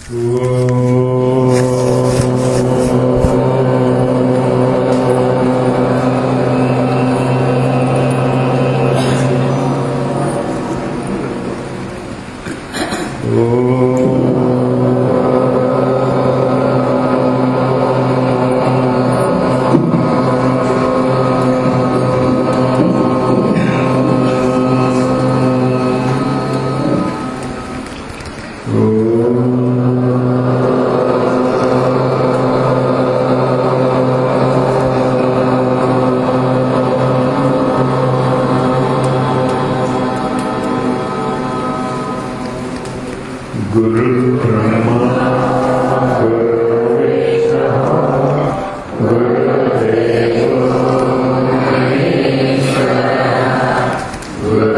గురు బ్రహ్మ గురు విష్ణు గురుదేవో మహేశ్వర గురు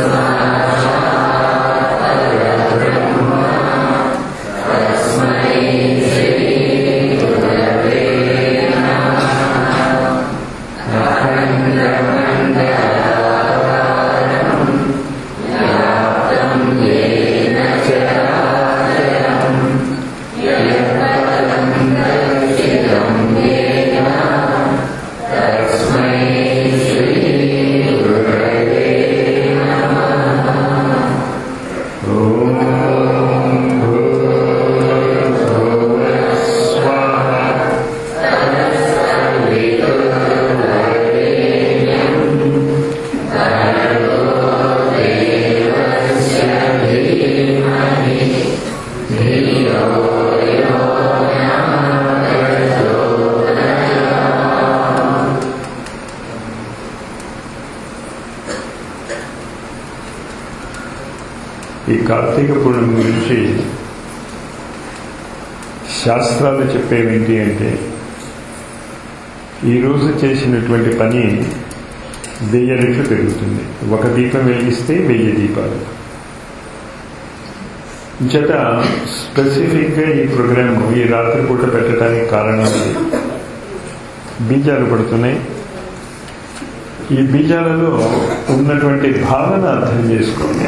ఈ కార్తీక పూర్ణిమ గురించి శాస్త్రాలు చెప్పేవేంటి అంటే ఈరోజు చేసినటువంటి పని వెయ్యి రెట్లు పెరుగుతుంది ఒక దీపం వెలిగిస్తే వెయ్యి దీపాలు చేత స్పెసిఫిక్గా ఈ ప్రోగ్రామ్ ఈ రాత్రిపూట పెట్టడానికి కారణం అది. బీజాలు పడుతున్నాయి ఈ బీజాలలో ఉన్నటువంటి భావన అర్థం చేసుకోండి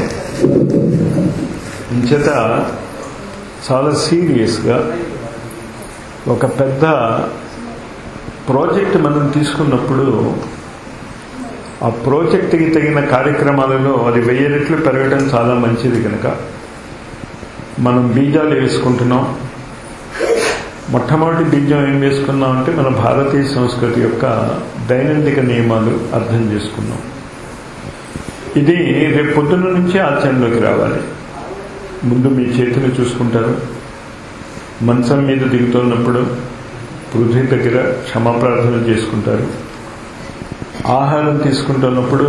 ఇంచేత చాలా సీరియస్గా ఒక పెద్ద ప్రాజెక్ట్ మనం తీసుకున్నప్పుడు ఆ ప్రాజెక్ట్కి తగిన కార్యక్రమాలలో అది వెయ్యి రెట్లు పెరగడం చాలా మంచిది కనుక మనం బీజాలు వేసుకుంటున్నాం మొట్టమొదటి బీజం ఏం వేసుకున్నాం అంటే మన భారతీయ సంస్కృతి యొక్క దైనందిక నియమాలు అర్థం చేసుకున్నాం ఇది రేపు పొద్దున్న నుంచి ఆచరణలోకి రావాలి ముందు మీ చేతులు చూసుకుంటారు మంచం మీద దిగుతున్నప్పుడు పృథ్వీ దగ్గర క్షమాప్రార్థన చేసుకుంటారు ఆహారం తీసుకుంటున్నప్పుడు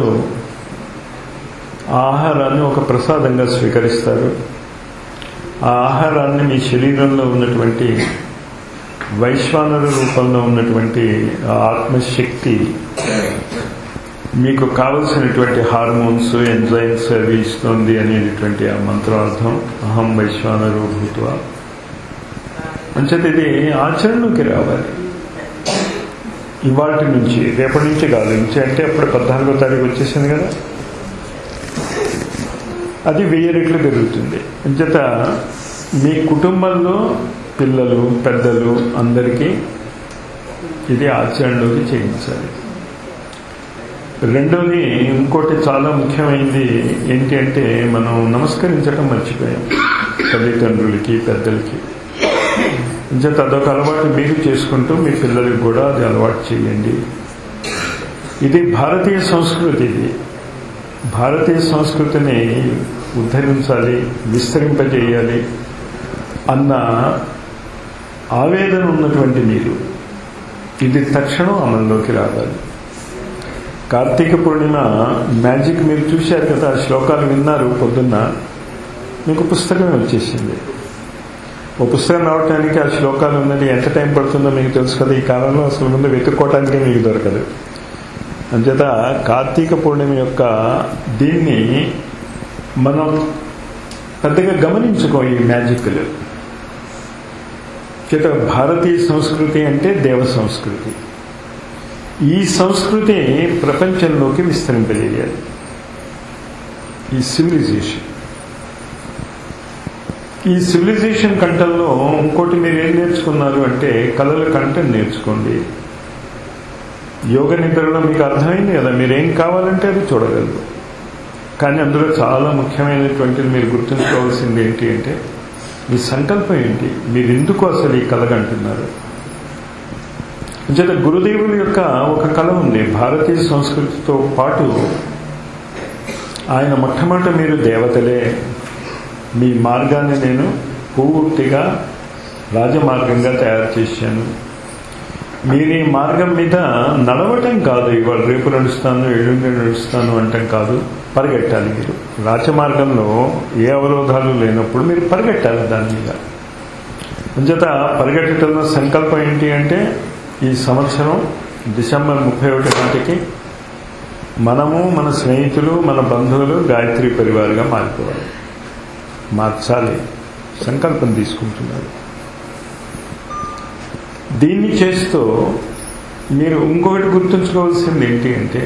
ఆ ఆహారాన్ని ఒక ప్రసాదంగా స్వీకరిస్తారు ఆ ఆహారాన్ని మీ శరీరంలో ఉన్నటువంటి వైశ్వానర రూపంలో ఉన్నటువంటి ఆ ఆత్మశక్తి మీకు కావలసినటువంటి హార్మోన్స్ ఎంజైమ్స్ అవి ఇస్తుంది అనేటువంటి ఆ మంత్రార్థం అహం వైశ్వానరు భూత్వ అంచేత ఇది ఆచరణలోకి రావాలి ఇవాటి నుంచి రేపటి నుంచి కాదు నుంచి అంటే అప్పుడు పద్నాలుగో తారీఖు వచ్చేసింది కదా అది వెయ్యి రెట్లు పెరుగుతుంది అంచేత మీ కుటుంబంలో పిల్లలు పెద్దలు అందరికీ ఇది ఆచరణలోకి చేయించాలి రెండోది ఇంకోటి చాలా ముఖ్యమైనది ఏంటి అంటే మనం నమస్కరించడం మర్చిపోయాం తల్లిదండ్రులకి పెద్దలకి ఇంచేత అదొక అలవాటు మీరు చేసుకుంటూ మీ పిల్లలకి కూడా అది అలవాటు చేయండి ఇది భారతీయ సంస్కృతి ఇది భారతీయ సంస్కృతిని ఉద్ధరించాలి విస్తరింపజేయాలి అన్న ఆవేదన ఉన్నటువంటి మీరు ఇది తక్షణం అమల్లోకి రావాలి కార్తీక పూర్ణిమ మ్యాజిక్ మీరు చూశారు కదా ఆ శ్లోకాలు విన్నారు పొద్దున్న మీకు పుస్తకం వచ్చేసింది ఓ పుస్తకం రావడానికి ఆ శ్లోకాలు ఉన్నది ఎంత టైం పడుతుందో మీకు తెలుసు కదా ఈ కాలంలో అసలు ముందు వెతుక్కోవటానికే మీకు దొరకదు అంచేత కార్తీక పూర్ణిమ యొక్క దీన్ని మనం పెద్దగా గమనించుకో ఈ మ్యాజిక్లు చేత భారతీయ సంస్కృతి అంటే దేవ సంస్కృతి ఈ సంస్కృతి ప్రపంచంలోకి విస్తరింపజేయాలి ఈ సివిలైజేషన్ ఈ సివిలైజేషన్ కంటల్లో ఇంకోటి మీరు ఏం నేర్చుకున్నారు అంటే కళల కంటెంట్ నేర్చుకోండి యోగ నిద్రలో మీకు అర్థమైంది కదా మీరు ఏం కావాలంటే అది చూడగలరు కానీ అందులో చాలా ముఖ్యమైనటువంటిది మీరు గుర్తుంచుకోవాల్సింది ఏంటి అంటే మీ సంకల్పం ఏంటి మీరు ఎందుకు అసలు ఈ కలగంటున్నారు అంచేత గురుదేవుల యొక్క ఒక కళ ఉంది భారతీయ సంస్కృతితో పాటు ఆయన మొట్టమొదట మీరు దేవతలే మీ మార్గాన్ని నేను పూర్తిగా రాజమార్గంగా తయారు చేశాను మీరు ఈ మార్గం మీద నడవటం కాదు ఇవాళ రేపు నడుస్తాను ఎల్లుండి నడుస్తాను అంటాం కాదు పరిగెట్టాలి మీరు రాజమార్గంలో ఏ అవరోధాలు లేనప్పుడు మీరు పరిగెట్టాలి దాని మీద అంచేత పరిగెట్టడంలో సంకల్పం ఏంటి అంటే ఈ సంవత్సరం డిసెంబర్ ముప్పై ఒకటి నాటికి మనము మన స్నేహితులు మన బంధువులు గాయత్రి పరివారుగా మారిపోవాలి మార్చాలి సంకల్పం తీసుకుంటున్నారు దీన్ని చేస్తూ మీరు ఇంకొకటి గుర్తుంచుకోవాల్సింది ఏంటి అంటే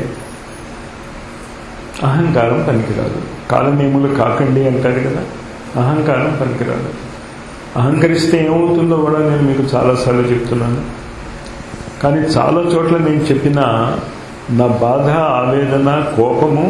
అహంకారం పనికిరాదు కాలనేములు కాకండి అంటారు కదా అహంకారం పనికిరాదు అహంకరిస్తే ఏమవుతుందో కూడా నేను మీకు చాలాసార్లు చెప్తున్నాను కానీ చాలా చోట్ల నేను చెప్పిన నా బాధ ఆవేదన కోపము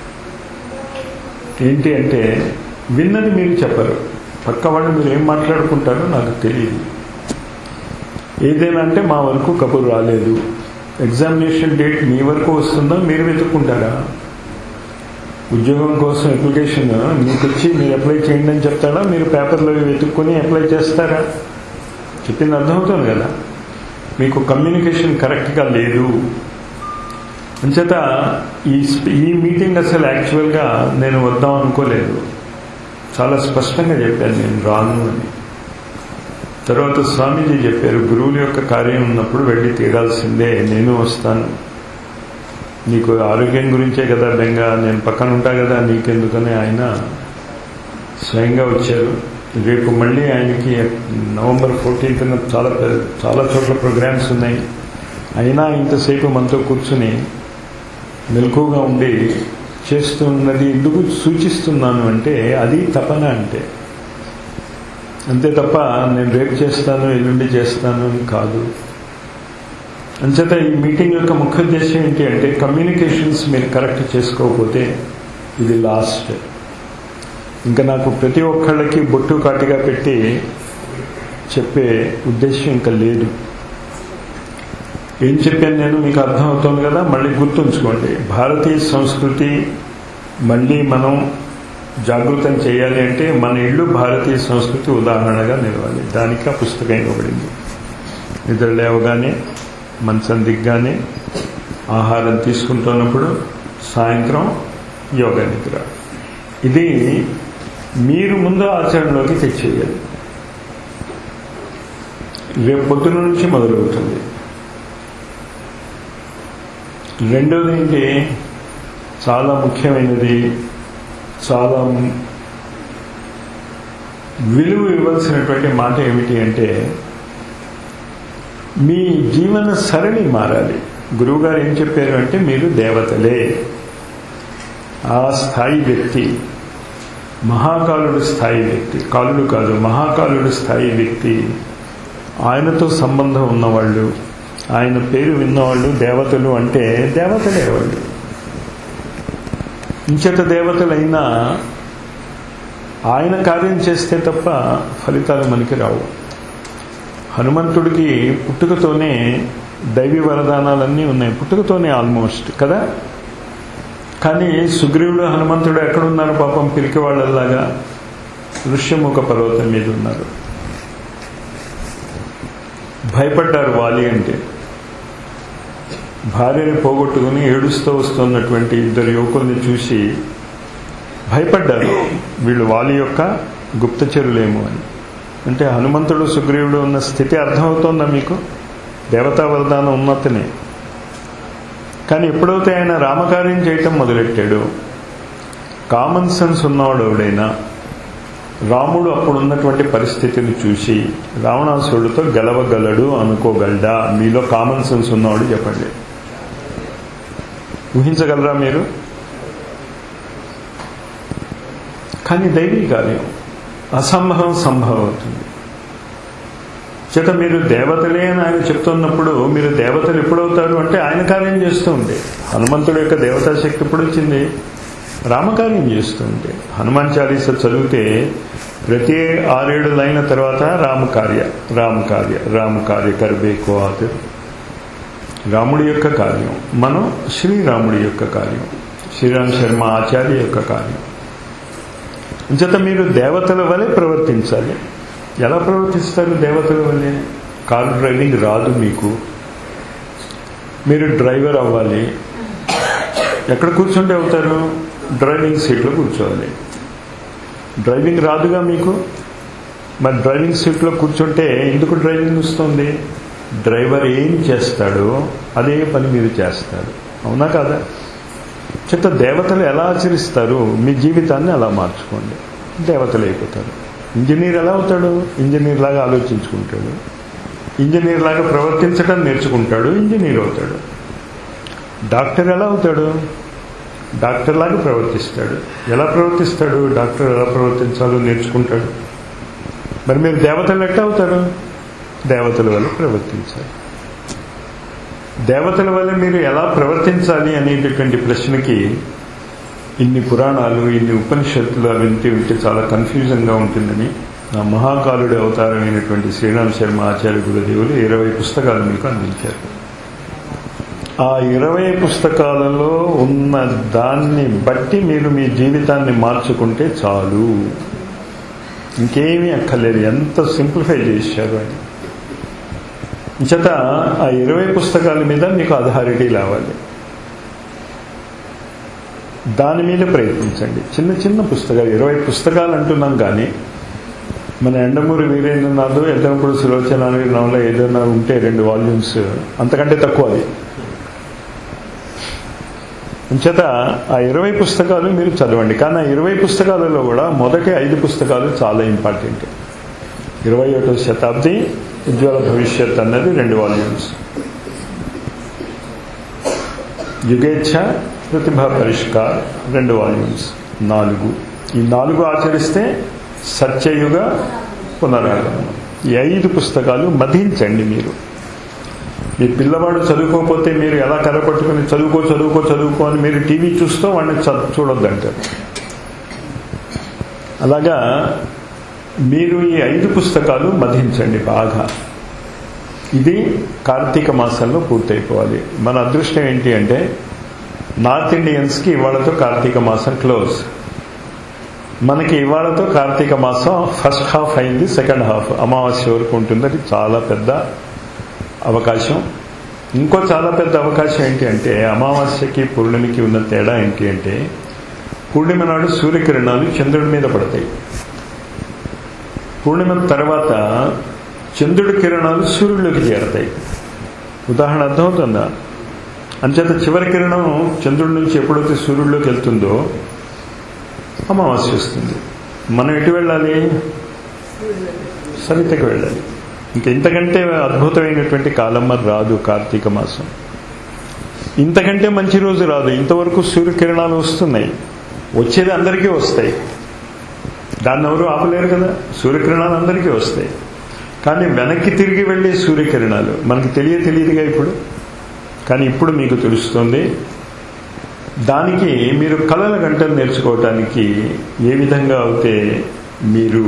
ఏంటి అంటే విన్నది మీరు చెప్పరు పక్క వాళ్ళు మీరు ఏం మాట్లాడుకుంటారో నాకు తెలియదు ఏదైనా అంటే మా వరకు కబురు రాలేదు ఎగ్జామినేషన్ డేట్ మీ వరకు వస్తుందో మీరు వెతుక్కుంటారా ఉద్యోగం కోసం అప్లికేషన్ మీకు వచ్చి మీరు అప్లై చేయండి అని చెప్తాడా మీరు పేపర్లో వెతుక్కొని అప్లై చేస్తారా చెప్పింది అర్థమవుతుంది కదా మీకు కమ్యూనికేషన్ కరెక్ట్గా లేదు అంచేత ఈ ఈ మీటింగ్ అసలు యాక్చువల్గా నేను వద్దాం అనుకోలేదు చాలా స్పష్టంగా చెప్పాను నేను రాను అని తర్వాత స్వామీజీ చెప్పారు గురువుల యొక్క కార్యం ఉన్నప్పుడు వెళ్ళి తీరాల్సిందే నేను వస్తాను నీకు ఆరోగ్యం గురించే కదా బెంగ నేను పక్కన ఉంటా కదా నీకెందుకని ఆయన స్వయంగా వచ్చారు రేపు మళ్ళీ ఆయనకి నవంబర్ ఫోర్టీన్త్న చాలా చాలా చోట్ల ప్రోగ్రామ్స్ ఉన్నాయి అయినా ఇంతసేపు మనతో కూర్చుని మెలకుగా ఉండి చేస్తున్నది ఎందుకు సూచిస్తున్నాను అంటే అది తపన అంటే అంతే తప్ప నేను రేపు చేస్తాను ఎల్లుండి చేస్తాను అని కాదు అంచేత ఈ మీటింగ్ యొక్క ముఖ్య ఉద్దేశం ఏంటి అంటే కమ్యూనికేషన్స్ మీరు కరెక్ట్ చేసుకోకపోతే ఇది లాస్ట్ ఇంకా నాకు ప్రతి ఒక్కళ్ళకి బొట్టు కాటిగా పెట్టి చెప్పే ఉద్దేశం ఇంకా లేదు ఏం చెప్పాను నేను మీకు అర్థమవుతుంది కదా మళ్ళీ గుర్తుంచుకోండి భారతీయ సంస్కృతి మళ్ళీ మనం జాగృతం చేయాలి అంటే మన ఇల్లు భారతీయ సంస్కృతి ఉదాహరణగా నిలవాలి దానికి ఆ పుస్తకం ఇవ్వబడింది నిద్ర లేవగానే మంచం దిగ్గానే ఆహారం తీసుకుంటున్నప్పుడు సాయంత్రం యోగ నిద్ర ఇది మీరు ముందు ఆచరణలోకి తెచ్చేయాలి రేపు పొద్దున నుంచి మొదలవుతుంది రెండోది ఏంటి చాలా ముఖ్యమైనది చాలా విలువ ఇవ్వాల్సినటువంటి మాట ఏమిటి అంటే మీ జీవన సరళి మారాలి గురువుగారు ఏం చెప్పారు అంటే మీరు దేవతలే ఆ స్థాయి వ్యక్తి మహాకాలుడు స్థాయి వ్యక్తి కాలుడు కాదు మహాకాలుడు స్థాయి వ్యక్తి ఆయనతో సంబంధం ఉన్నవాళ్ళు ఆయన పేరు విన్నవాళ్ళు దేవతలు అంటే దేవతలే వాళ్ళు ఇంచట దేవతలైనా ఆయన కార్యం చేస్తే తప్ప ఫలితాలు మనకి రావు హనుమంతుడికి పుట్టుకతోనే దైవీ వరదానాలన్నీ ఉన్నాయి పుట్టుకతోనే ఆల్మోస్ట్ కదా కానీ సుగ్రీవుడు హనుమంతుడు ఎక్కడున్నారు పాపం పిరికి వాళ్ళలాగా ఋష్యముఖ పర్వతం మీద ఉన్నారు భయపడ్డారు వాలి అంటే భార్యని పోగొట్టుకుని ఏడుస్తూ వస్తున్నటువంటి ఇద్దరు యువకుల్ని చూసి భయపడ్డారు వీళ్ళు వాలి యొక్క గుప్తచరులేమో అని అంటే హనుమంతుడు సుగ్రీవుడు ఉన్న స్థితి అర్థమవుతోందా మీకు దేవతా వరదానం ఉన్నతనే కానీ ఎప్పుడైతే ఆయన రామకార్యం చేయటం మొదలెట్టాడు కామన్ సెన్స్ ఉన్నవాడు ఎవడైనా రాముడు అప్పుడున్నటువంటి పరిస్థితిని చూసి రావణాసురుడితో గెలవగలడు అనుకోగలడా మీలో కామన్ సెన్స్ ఉన్నవాడు చెప్పండి ఊహించగలరా మీరు కానీ దైవీ కార్యం అసంభవం సంభవం అవుతుంది చేత మీరు దేవతలే అని ఆయన చెప్తున్నప్పుడు మీరు దేవతలు ఎప్పుడవుతారు అంటే ఆయన కార్యం చేస్తూ ఉండే హనుమంతుడు యొక్క దేవతా శక్తి ఎప్పుడు వచ్చింది రామకార్యం చేస్తూ ఉంటే హనుమాన్ చాలీస చదివితే ప్రతి ఆరేడు లైన తర్వాత రామకార్య రామకార్య రామకార్య కరిబేకో అది రాముడి యొక్క కార్యం మనం శ్రీరాముడి యొక్క కార్యం శ్రీరామ్ శర్మ ఆచార్య యొక్క కార్యం చేత మీరు దేవతల వలె ప్రవర్తించాలి ఎలా ప్రవర్తిస్తారు దేవతల వల్లే కార్ డ్రైవింగ్ రాదు మీకు మీరు డ్రైవర్ అవ్వాలి ఎక్కడ కూర్చుంటే అవుతారు డ్రైవింగ్ సీట్లో కూర్చోవాలి డ్రైవింగ్ రాదుగా మీకు మరి డ్రైవింగ్ సీట్లో కూర్చుంటే ఎందుకు డ్రైవింగ్ వస్తుంది డ్రైవర్ ఏం చేస్తాడో అదే పని మీరు చేస్తారు అవునా కాదా చెత్త దేవతలు ఎలా ఆచరిస్తారు మీ జీవితాన్ని అలా మార్చుకోండి దేవతలు అయిపోతారు ఇంజనీర్ ఎలా అవుతాడు ఇంజనీర్ లాగా ఆలోచించుకుంటాడు ఇంజనీర్ లాగా ప్రవర్తించడం నేర్చుకుంటాడు ఇంజనీర్ అవుతాడు డాక్టర్ ఎలా అవుతాడు డాక్టర్ లాగా ప్రవర్తిస్తాడు ఎలా ప్రవర్తిస్తాడు డాక్టర్ ఎలా ప్రవర్తించాలో నేర్చుకుంటాడు మరి మీరు దేవతలు ఎట్లా అవుతారు దేవతల వల్ల ప్రవర్తించాలి దేవతల వల్ల మీరు ఎలా ప్రవర్తించాలి అనేటటువంటి ప్రశ్నకి ఇన్ని పురాణాలు ఇన్ని ఉపనిషత్తులు అవి వింటే వింటే చాలా కన్ఫ్యూజన్గా ఉంటుందని నా మహాకాలుడి అవతారమైనటువంటి శ్రీరామ్ శర్మ ఆచార్య గురుదేవులు ఇరవై పుస్తకాలు మీకు అందించారు ఆ ఇరవై పుస్తకాలలో ఉన్న దాన్ని బట్టి మీరు మీ జీవితాన్ని మార్చుకుంటే చాలు ఇంకేమీ అక్కర్లేదు ఎంత సింప్లిఫై చేశారు అని చేత ఆ ఇరవై పుస్తకాల మీద మీకు అథారిటీ రావాలి దాని మీద ప్రయత్నించండి చిన్న చిన్న పుస్తకాలు ఇరవై పుస్తకాలు అంటున్నాం కానీ మన ఎండమూరి వీరేంద్రనాథ్ ఎద్దనపూడి సులోచన నవల ఏదైనా ఉంటే రెండు వాల్యూమ్స్ అంతకంటే తక్కువ అది అంచేత ఆ ఇరవై పుస్తకాలు మీరు చదవండి కానీ ఆ ఇరవై పుస్తకాలలో కూడా మొదటి ఐదు పుస్తకాలు చాలా ఇంపార్టెంట్ ఇరవై ఒకటో శతాబ్ది ఉజ్వల భవిష్యత్ అన్నది రెండు వాల్యూమ్స్ యుగేచ్ఛ ప్రతిభా పరిష్కార్ రెండు వాల్యూమ్స్ నాలుగు ఈ నాలుగు ఆచరిస్తే సత్యయుగ పునరాగమనం ఈ ఐదు పుస్తకాలు మధించండి మీరు మీ పిల్లవాడు చదువుకోకపోతే మీరు ఎలా కరపట్టుకుని చదువుకో చదువుకో చదువుకో అని మీరు టీవీ చూస్తూ వాడిని చూడొద్దంటారు అలాగా మీరు ఈ ఐదు పుస్తకాలు మధించండి బాగా ఇది కార్తీక మాసంలో పూర్తయిపోవాలి మన అదృష్టం ఏంటి అంటే నార్త్ ఇండియన్స్కి ఇవాళతో కార్తీక మాసం క్లోజ్ మనకి ఇవాళతో కార్తీక మాసం ఫస్ట్ హాఫ్ అయింది సెకండ్ హాఫ్ అమావాస్య వరకు ఉంటుంది అది చాలా పెద్ద అవకాశం ఇంకో చాలా పెద్ద అవకాశం ఏంటి అంటే అమావాస్యకి పూర్ణిమకి ఉన్న తేడా ఏంటి అంటే పూర్ణిమ నాడు సూర్యకిరణాలు చంద్రుడి మీద పడతాయి పూర్ణిమ తర్వాత చంద్రుడి కిరణాలు సూర్యుడిలోకి చేరతాయి ఉదాహరణ అర్థమవుతుందా అంచేత చివరి కిరణం చంద్రుడి నుంచి ఎప్పుడైతే సూర్యుడిలోకి వెళ్తుందో అమావాస్య వస్తుంది మనం ఎటు వెళ్ళాలి సవితకి వెళ్ళాలి ఇంక ఇంతకంటే అద్భుతమైనటువంటి కాలం మరి రాదు కార్తీక మాసం ఇంతకంటే మంచి రోజు రాదు ఇంతవరకు సూర్యకిరణాలు వస్తున్నాయి వచ్చేది అందరికీ వస్తాయి దాన్ని ఎవరు ఆపలేరు కదా సూర్యకిరణాలు అందరికీ వస్తాయి కానీ వెనక్కి తిరిగి వెళ్ళే సూర్యకిరణాలు మనకి తెలియ తెలియదుగా ఇప్పుడు కానీ ఇప్పుడు మీకు తెలుస్తుంది దానికి మీరు కళల గంటలు నేర్చుకోవటానికి ఏ విధంగా అయితే మీరు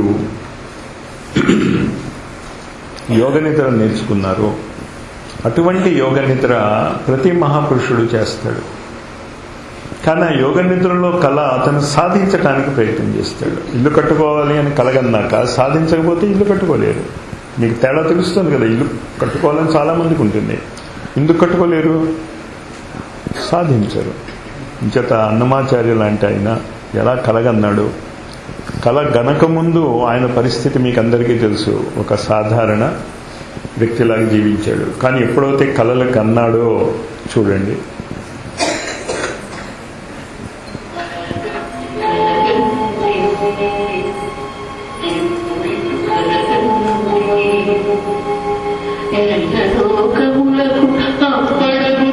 యోగ నిద్ర నేర్చుకున్నారో అటువంటి యోగ నిద్ర ప్రతి మహాపురుషుడు చేస్తాడు కానీ ఆ యోగ నిద్రలో కళ అతను సాధించడానికి ప్రయత్నం చేస్తాడు ఇల్లు కట్టుకోవాలి అని కలగన్నాక సాధించకపోతే ఇల్లు కట్టుకోలేరు మీకు తేడా తెలుస్తుంది కదా ఇల్లు కట్టుకోవాలని చాలా మందికి ఉంటుంది ఎందుకు కట్టుకోలేరు సాధించరు ఇంచేత అన్నమాచార్య లాంటి ఆయన ఎలా కలగన్నాడు కళ గనక ముందు ఆయన పరిస్థితి మీకు అందరికీ తెలుసు ఒక సాధారణ వ్యక్తిలాగా జీవించాడు కానీ ఎప్పుడైతే కళలకు అన్నాడో చూడండి లోకములకు అప్పడము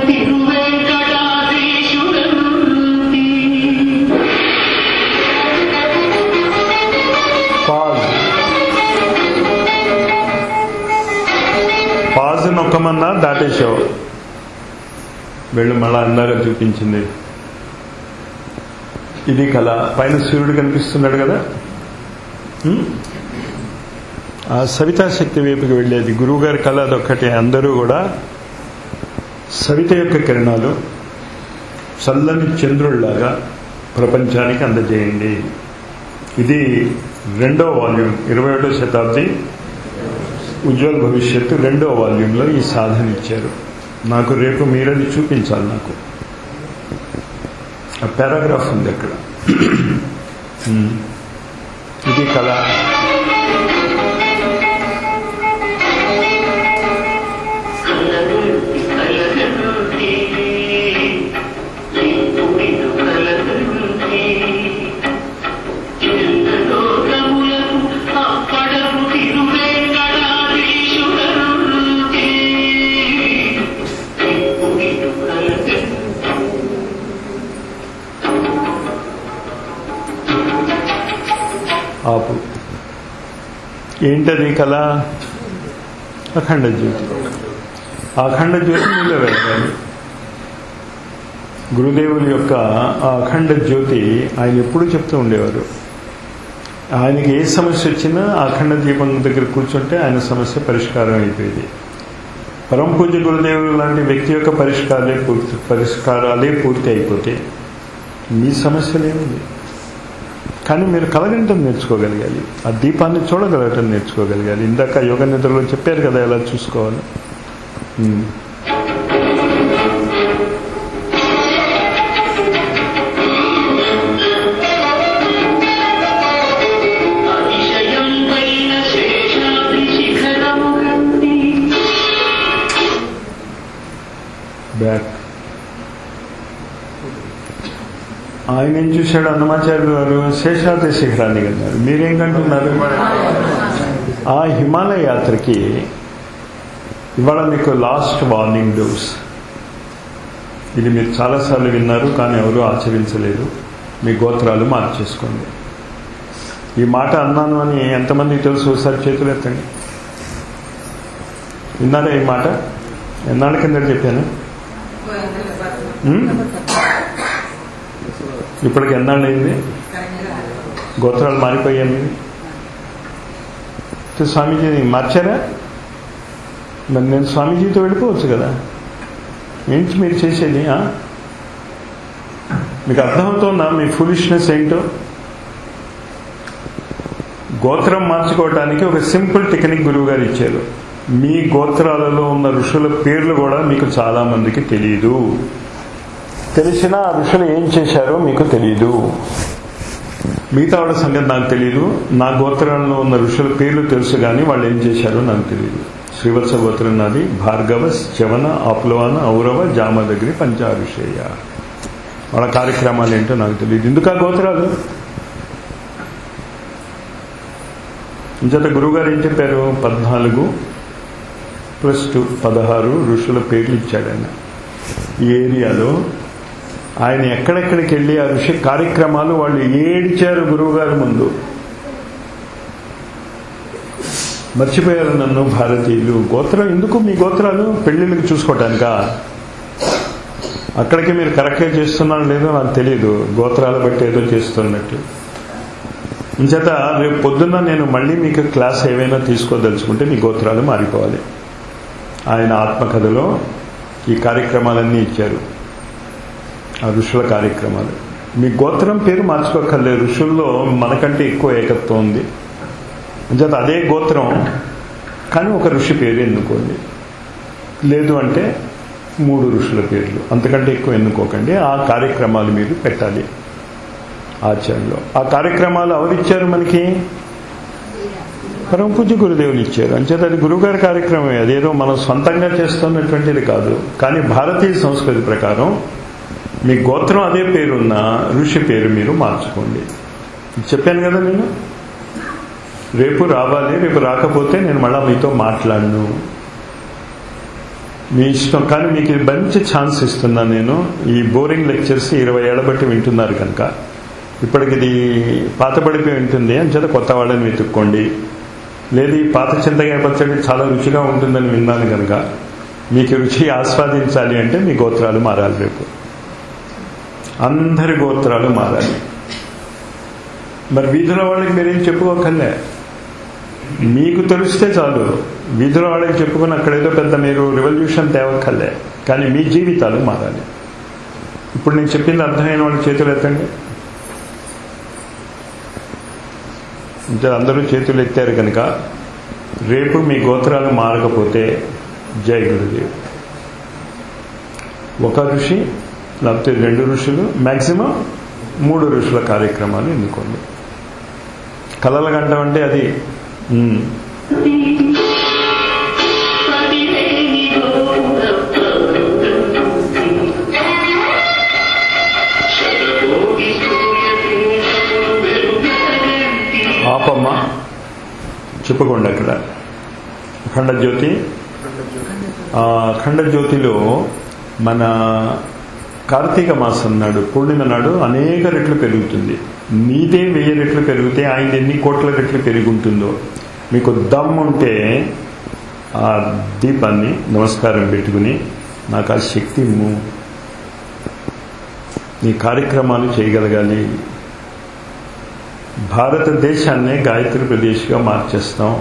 తిరువేంకటాధీశుడంతి పాజ్ నొక్కమన్నా దాటేసావు వెళ్ళు మళ్ళా అందాక చూపించింది ఇది కళ పైన సూర్యుడు కనిపిస్తున్నాడు కదా ఉం? ఆ సవితా శక్తి వైపుకి వెళ్ళేది గురువుగారి కళ అదొక్కటే అందరూ కూడా సవిత యొక్క కిరణాలు చల్లని చంద్రుల్లాగా ప్రపంచానికి అందజేయండి ఇది రెండో వాల్యూమ్ ఇరవై ఒకటో శతాబ్ది ఉజ్వల్ భవిష్యత్తు రెండో వాల్యూమ్లో ఈ సాధన ఇచ్చారు నాకు రేపు మీరది చూపించాలి నాకు ఆ పారాగ్రాఫ్ ఉంది అక్కడ ఉమ్. ఇది కళ కలగంటి కలగంటి నీతుడిను కలగంటి చిన్నలోకములకు అప్పడము తిరువేంకటాధీశుడరుంటి నీతుడిను కలగంటి ఆపు ఏంటది కళ అఖండ జ్యోతి ఆ అఖండ జ్యోతి నీలో వెళ్ళాలి గురుదేవుల యొక్క ఆ అఖండ జ్యోతి ఆయన ఎప్పుడూ చెప్తూ ఉండేవారు ఆయనకి ఏ సమస్య వచ్చినా ఆ అఖండ దీపం దగ్గర కూర్చుంటే ఆయన సమస్య పరిష్కారం అయిపోయేది పరమ పూజ్య గురుదేవులు లాంటి వ్యక్తి యొక్క పరిష్కారాలే పూర్తి పరిష్కారాలే పూర్తి అయిపోతే మీ సమస్యలేమిది కానీ మీరు కలగంటం నేర్చుకోగలగాలి ఆ దీపాన్ని చూడగలగటం నేర్చుకోగలగాలి ఇందాక యోగ నిద్రలో చెప్పారు కదా ఎలా చూసుకోవాలి ఉమ్. అతిశయం పైన శేషాద్రి శిఖరము కంటి బ్యాక్ ఆయన ఏం చూశాడు అన్నమాచార్యులు వారు శేషాద్రి శిఖరాన్ని కన్నారు మీరేం కంటున్నారు ఆ హిమాలయ యాత్రకి ఇవాళ మీకు లాస్ట్ వార్నింగ్ డోస్ ఇది మీరు చాలాసార్లు విన్నారు కానీ ఎవరూ ఆచరించలేదు మీ గోత్రాలు మార్చేసుకోండి ఈ మాట అన్నాను అని ఎంతమందికి తెలుసు ఒకసారి చేతులు ఎత్తండి విన్నారా ఈ మాట ఎన్నాళ్ళ కింద చెప్పాను ఉమ్? ఇప్పటికి ఎన్నాళ్ళు అయింది గోత్రాలు మారిపోయాయి మీవి అయితే స్వామీజీని మార్చారా మరి నేను స్వామీజీతో వెళ్ళిపోవచ్చు కదా ఏంటి మీరు చేసేది ఆ? మీకు అర్థమవుతుందా మీ ఫులిష్నెస్ ఏంటో గోత్రం మార్చుకోవటానికి ఒక సింపుల్ టెక్నిక్ గురువు గారు ఇచ్చారు మీ గోత్రాలలో ఉన్న ఋషుల పేర్లు కూడా మీకు చాలా మందికి తెలియదు తెలిసిన ఆ ఋషులు ఏం చేశారో మీకు తెలియదు మిగతా వాళ్ళ సంగతి నాకు తెలియదు నా గోత్రాల్లో ఉన్న ఋషుల పేర్లు తెలుసు కానీ వాళ్ళు ఏం చేశారో నాకు తెలియదు శ్రీవత్స గోత్రం నాది భార్గవ చవన ఆప్లవాన ఔరవ జామదగ్రి పంచారుషేయ వాళ్ళ కార్యక్రమాలు ఏంటో నాకు తెలియదు ఎందుకు ఆ గోత్రాలు ఇంచేత గురువుగారు ఏం చెప్పారు పద్నాలుగు ప్లస్ టూ పదహారు ఋషుల పేర్లు ఇచ్చాడు ఆయన ఈ ఏరియాలో ఆయన ఎక్కడెక్కడికి వెళ్ళి ఆ ఋషి కార్యక్రమాలు వాళ్ళు ఏడిచారు గురువుగారి ముందు మర్చిపోయారు నన్ను భారతీయులు గోత్రం ఎందుకు మీ గోత్రాలు పెళ్లిళ్ళకి చూసుకోవటానికా అక్కడికి మీరు కరెక్ట్గా చేస్తున్నారో లేదో నాకు తెలియదు గోత్రాలు బట్టి ఏదో చేస్తున్నట్టు ఇంచేత రేపు పొద్దున్న నేను మళ్ళీ మీకు క్లాస్ ఏవైనా తీసుకోదలుచుకుంటే మీ గోత్రాలు మారిపోవాలి ఆయన ఆత్మకథలో ఈ కార్యక్రమాలన్నీ ఇచ్చారు ఆ ఋషుల కార్యక్రమాలు మీ గోత్రం పేరు మార్చుకోకర్లేదు ఋషుల్లో మనకంటే ఎక్కువ ఏకత్వం ఉంది అంచేత అదే గోత్రం కానీ ఒక ఋషి పేరు ఎన్నుకోండి లేదు అంటే మూడు ఋషుల పేర్లు అంతకంటే ఎక్కువ ఎన్నుకోకండి ఆ కార్యక్రమాలు మీరు పెట్టాలి ఆచరణలో ఆ కార్యక్రమాలు ఎవరిచ్చారు మనకి పరమ పూజ్య గురుదేవులు ఇచ్చారు అంచేత అది గురువుగారి కార్యక్రమమే అదేదో మనం సొంతంగా చేస్తున్నటువంటిది కాదు కానీ భారతీయ సంస్కృతి ప్రకారం మీ గోత్రం అదే పేరున్న ఋషి పేరు మీరు మార్చుకోండి చెప్పాను కదా నేను రేపు రావాలి రేపు రాకపోతే నేను మళ్ళీ మీతో మాట్లాడను మీ ఇష్టం కానీ మీకు ఇది మంచి ఛాన్స్ ఇస్తున్నాను నేను ఈ బోరింగ్ లెక్చర్స్ ఇరవై ఏళ్ళ బట్టి వింటున్నారు కనుక ఇప్పటికి ఇది పాతబడిపోయి ఉంటుంది అని చేత కొత్త వాళ్ళని వెతుక్కోండి లేదు ఈ పాత చింతకాయ పచ్చడి చాలా రుచిగా ఉంటుందని విన్నాను కనుక మీకు రుచి ఆస్వాదించాలి అంటే మీ గోత్రాలు మారాలి రేపు అందరి గోత్రాలు మారాలి మరి వీధిలో వాళ్ళకి మీరేం చెప్పుకోకర్లే మీకు తెలిస్తే చాలు వీధిలో వాళ్ళకి చెప్పుకుని అక్కడేదో పెద్ద మీరు రెవల్యూషన్ తేవక్కర్లే కానీ మీ జీవితాలు మారాలి ఇప్పుడు నేను చెప్పింది అర్థమైన వాళ్ళ చేతులు ఎత్తండి అంటే అందరూ చేతులు ఎత్తారు కనుక రేపు మీ గోత్రాలు మారకపోతే జై గురుదేవ్ ఒక ఋషి లేకపోతే రెండు ఋషులు మ్యాక్సిమం మూడు ఋషుల కార్యక్రమాలు ఎన్నుకోండి కలల గంట అంటే అది ఉమ్, పదివేని శతకోటి సూర్యదేశములు వెలుగగంటి ఆపమ్మ చెప్పుకోండి అక్కడ అఖండ జ్యోతి ఆ అఖండ జ్యోతిలో మన కార్తీక మాసం నాడు పూర్ణిమ నాడు అనేక రెట్లు పెరుగుతుంది నీదే వెయ్యి రెట్లు పెరిగితే ఆయన ఎన్ని కోట్ల రెట్లు పెరుగుంటుందో మీకు దమ్ ఉంటే ఆ దీపాన్ని నమస్కారం పెట్టుకుని నాకు ఆ శక్తి ఇమ్ము. నీ కార్యక్రమాలు చేయగలగాలి భారతదేశాన్నే గాయత్రి ప్రదేశ్గా మార్చేస్తాం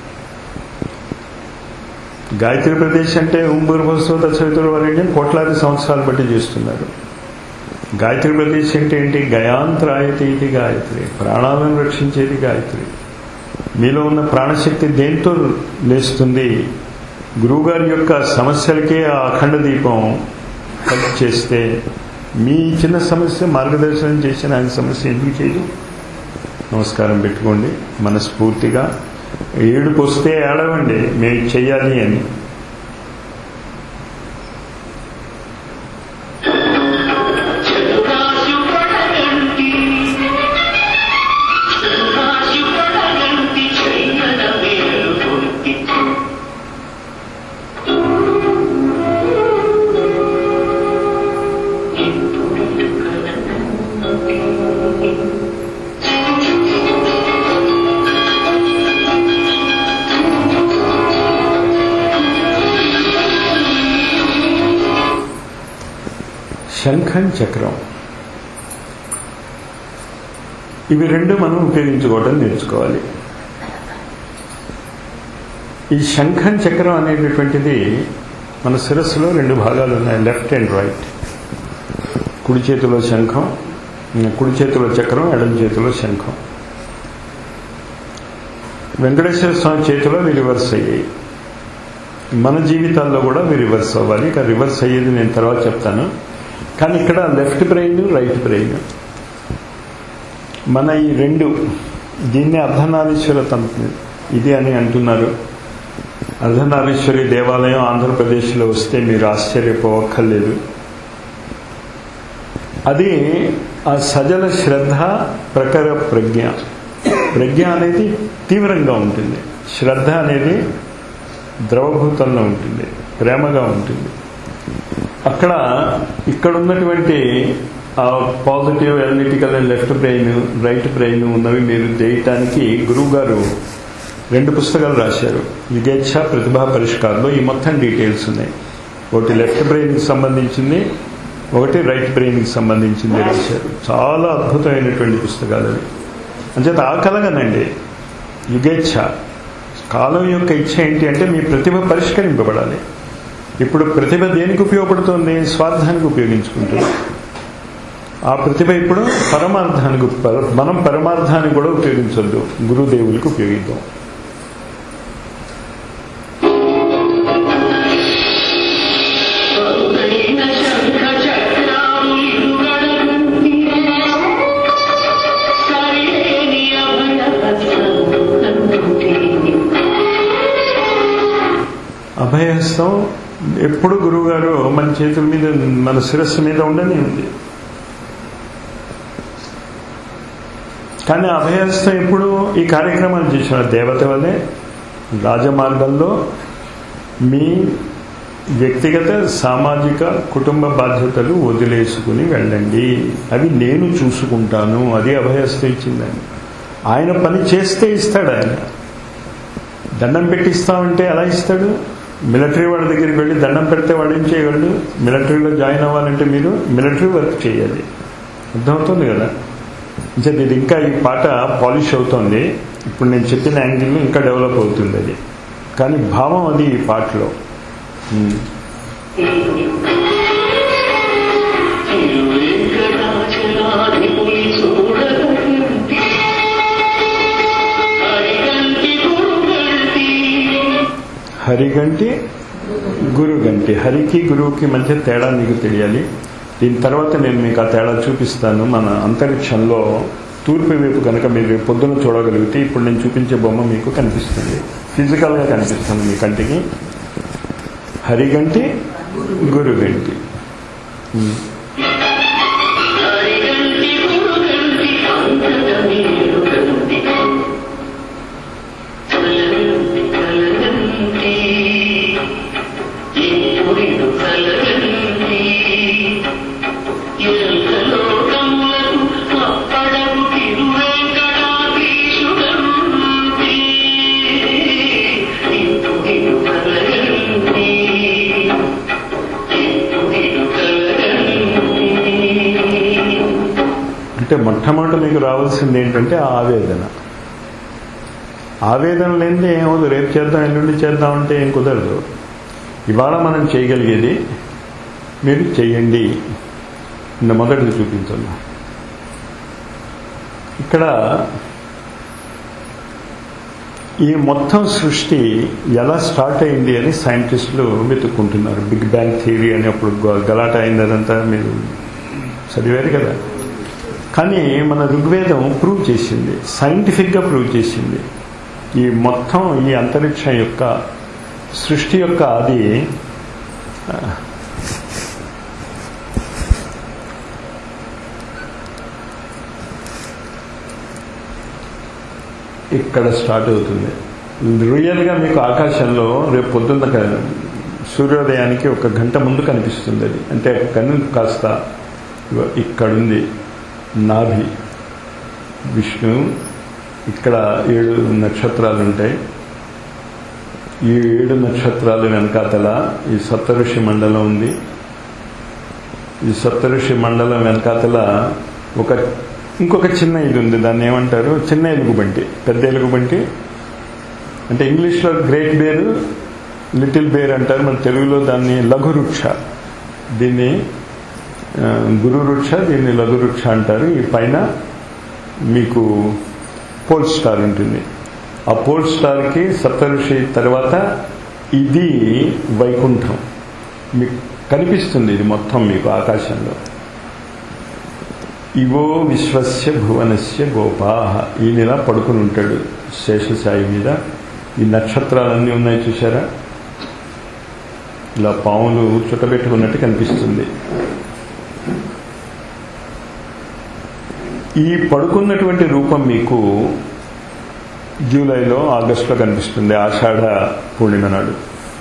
గాయత్రి ప్రదేశ్ అంటే ఉంబూర్భస్వ దశరథుల వారిని కోట్లాది సంవత్సరాలు బట్టి చేస్తున్నారు గాయత్రి ప్రదేశ్ అంటే ఏంటి గయాంత్రాయతి ఇది గాయత్రి ప్రాణాలను రక్షించేది గాయత్రి మీలో ఉన్న ప్రాణశక్తి దేంతో లేస్తుంది గురువుగారి యొక్క సమస్యలకే ఆ అఖండ దీపం హెల్ప్ చేస్తే మీ చిన్న సమస్య మార్గదర్శనం చేసిన ఆయన సమస్య ఎందుకు చేయదు నమస్కారం పెట్టుకోండి మనస్ఫూర్తిగా ఏడుపు వస్తే ఏడవండి మేము చెయ్యాలి అని చతురాశు పడగంటి చతురాశు పడగంటి చెయ్యన వేలు కొట్టి శంఖం చక్రం ఇవి రెండు మనం ఉపయోగించుకోవడం నేర్చుకోవాలి ఈ శంఖం చక్రం అనేటటువంటిది మన శిరస్సులో రెండు భాగాలు ఉన్నాయి లెఫ్ట్ అండ్ రైట్ కుడి చేతిలో శంఖం కుడి చేతిలో చక్రం ఎడం చేతిలో శంఖం వెంకటేశ్వర స్వామి చేతిలో ఇవి రివర్స్ అయ్యాయి మన జీవితాల్లో కూడా ఇవి రివర్స్ అవ్వాలి ఇక రివర్స్ అయ్యేది నేను తర్వాత చెప్తాను కానీ ఇక్కడ లెఫ్ట్ బ్రెయిన్ రైట్ బ్రెయిన్ మన ఈ రెండు దీన్ని అర్ధనారీశ్వర తంత్రి ఇది అని అంటున్నారు అర్ధనారీశ్వరి దేవాలయం ఆంధ్రప్రదేశ్లో వస్తే మీరు ఆశ్చర్యపోవక్కర్లేదు అది ఆ సజల శ్రద్ధ ప్రఖర ప్రజ్ఞ ప్రజ్ఞ అనేది తీవ్రంగా ఉంటుంది శ్రద్ధ అనేది ద్రవభూతంలో ఉంటుంది ప్రేమగా ఉంటుంది అక్కడ ఇక్కడ ఉన్నటువంటి ఆ positive analytical and left brain right brain ఉన్నవి మీరు చేయటానికి గురువు గారు రెండు పుస్తకాలు రాశారు యుగేచ్ఛ ప్రతిభా పరిష్కారంలో ఈ మొత్తం డీటెయిల్స్ ఉన్నాయి ఒకటి లెఫ్ట్ బ్రెయిన్కి సంబంధించింది ఒకటి రైట్ బ్రెయిన్కి సంబంధించింది రాశారు చాలా అద్భుతమైనటువంటి పుస్తకాలు అవి అంచేత ఆ కలగనండి యుగేచ్ఛ కాలం యొక్క ఇచ్చ ఏంటి అంటే మీ ప్రతిభ పరిష్కరింపబడాలి ఇప్పుడు ప్రతిభ దేనికి ఉపయోగపడుతుంది స్వార్థానికి ఉపయోగించుకుంటుంది ఆ ప్రతిభ ఇప్పుడు పరమార్థానికి పర- మనం పరమార్థానికి కూడా ఉపయోగించొద్దు గురుదేవులకు ఉపయోగిద్దాం పరుగైన శంఖ చక్రాలు ఇరుగడగంటి సరిలేని అభయహస్తంటి అభయహస్తం ఎప్పుడు గురువుగారు మన చేతుల మీద మన శిరస్సు మీద ఉండనే ఉంది కానీ అభయహస్తం ఎప్పుడు ఈ కార్యక్రమాలు చేసిన దేవత వల్లే రాజమార్గంలో మీ వ్యక్తిగత సామాజిక కుటుంబ బాధ్యతలు వదిలేసుకుని వెళ్ళండి అవి నేను చూసుకుంటాను అది అభయహస్తం ఇచ్చిందని ఆయన పని చేస్తే ఇస్తాడు ఆయన దండం పెట్టిస్తామంటే ఎలా ఇస్తాడు మిలిటరీ వాళ్ళ దగ్గరికి వెళ్ళి దండం పెడితే వాడు ఏం చేయగలడు మిలిటరీలో జాయిన్ అవ్వాలంటే మీరు మిలిటరీ వర్క్ చేయాలి అర్థమవుతుంది కదా అంటే ఇది ఇంకా ఈ పాట పాలిష్ అవుతోంది ఇప్పుడు నేను చెప్పిన యాంగిల్ ఇంకా డెవలప్ అవుతుంది అది కానీ భావం అది ఈ పాటలో ఉమ్. తిరువెంకటాచలాధిపుని చూడగంటి హరిగంటి గురుగంటి హరిగంటి గురుగంటి హరికి గురువుకి మధ్య తేడా మీకు తెలియాలి దీని తర్వాత నేను మీకు ఆ తేడా చూపిస్తాను మన అంతరిక్షంలో తూర్పు వైపు కనుక మీరు రేపు పొద్దున చూడగలిగితే ఇప్పుడు నేను చూపించే బొమ్మ మీకు కనిపిస్తుంది ఫిజికల్గా కనిపిస్తుంది మీ కంటికి హరిగంటి గురుగంటి ఉమ్. హరిగంటి గురుగంటి అంతట మీరు గంటి కలగంటి కలగంటి ఎప్పుడిడు కలగంటి ఎల్లలోకములకు అప్పడము తిరువెంకటాధీశుడంటి ఎప్పుడిడు కలగంటి ఎప్పుడిడు కలగంటి అంటే మొట్టమొదటి మీకు రావాల్సింది ఏంటంటే ఆ ఆవేదన ఆవేదన లేనిదే ఏమవుతుంది రేపు చేద్దాం ఎల్లుండి చేద్దాం అంటే ఏం కుదరదు ఇవాళ మనం చేయగలిగేది మీరు చెయ్యండి ఇంత మొదటిది చూపించండి ఇక్కడ ఈ మొత్తం సృష్టి ఎలా స్టార్ట్ అయింది అని సైంటిస్టులు వెతుక్కుంటున్నారు బిగ్ బ్యాంగ్ థియరీ అని అప్పుడు గ- గలాట అయింది అదంతా మీరు చదివారు కదా కానీ మన ఋగ్వేదం ప్రూవ్ చేసింది సైంటిఫిక్గా ప్రూవ్ చేసింది ఈ మొత్తం ఈ అంతరిక్షం యొక్క సృష్టి యొక్క అది ఆ, ఇక్కడ స్టార్ట్ అవుతుంది రియల్గా మీకు ఆకాశంలో రేపు పొద్దున్న క- సూర్యోదయానికి ఒక గంట ముందు కనిపిస్తుంది అది అంటే కన్ను కాస్త ఇగో ఇక్కడుంది నాభి విష్ణు ఇక్కడ ఏడు నక్షత్రాలు ఉంటాయి ఈ ఏడు నక్షత్రాలు వెనకాతల ఈ సప్తఋషి మండలం ఉంది ఈ సప్తఋషి మండలం వెనకాతల ఒక ఇంకొక చిన్న ఇది ఉంది దాన్ని ఏమంటారు చిన్న ఎలుగుబంటి పెద్ద ఎలుగుబంటి అంటే ఇంగ్లీష్లో గ్రేట్ బేర్ లిటిల్ బేర్ అంటారు మన తెలుగులో దాన్ని లఘురుక్ష దీన్ని ఆ, గురువృక్ష దీన్ని లఘువృక్ష అంటారు ఈ పైన మీకు పోల్ స్టార్ ఉంటుంది ఆ పోల్ స్టార్కి సప్తఋషి తర్వాత ఇది వైకుంఠం మీకు కనిపిస్తుంది ఇది మొత్తం మీకు ఆకాశంలో ఇవో విశ్వస్య భువనస్య గోపాహ ఈయన ఇలా పడుకుని ఉంటాడు శేషసాయి మీద ఈ నక్షత్రాలన్నీ ఉన్నాయి చూసారా ఇలా పాములు చుట్టబెట్టుకున్నట్టు కనిపిస్తుంది ఈ పడుకున్నటువంటి రూపం మీకు జూలైలో ఆగస్టులో కనిపిస్తుంది ఆషాఢ పూర్ణిమ నాడు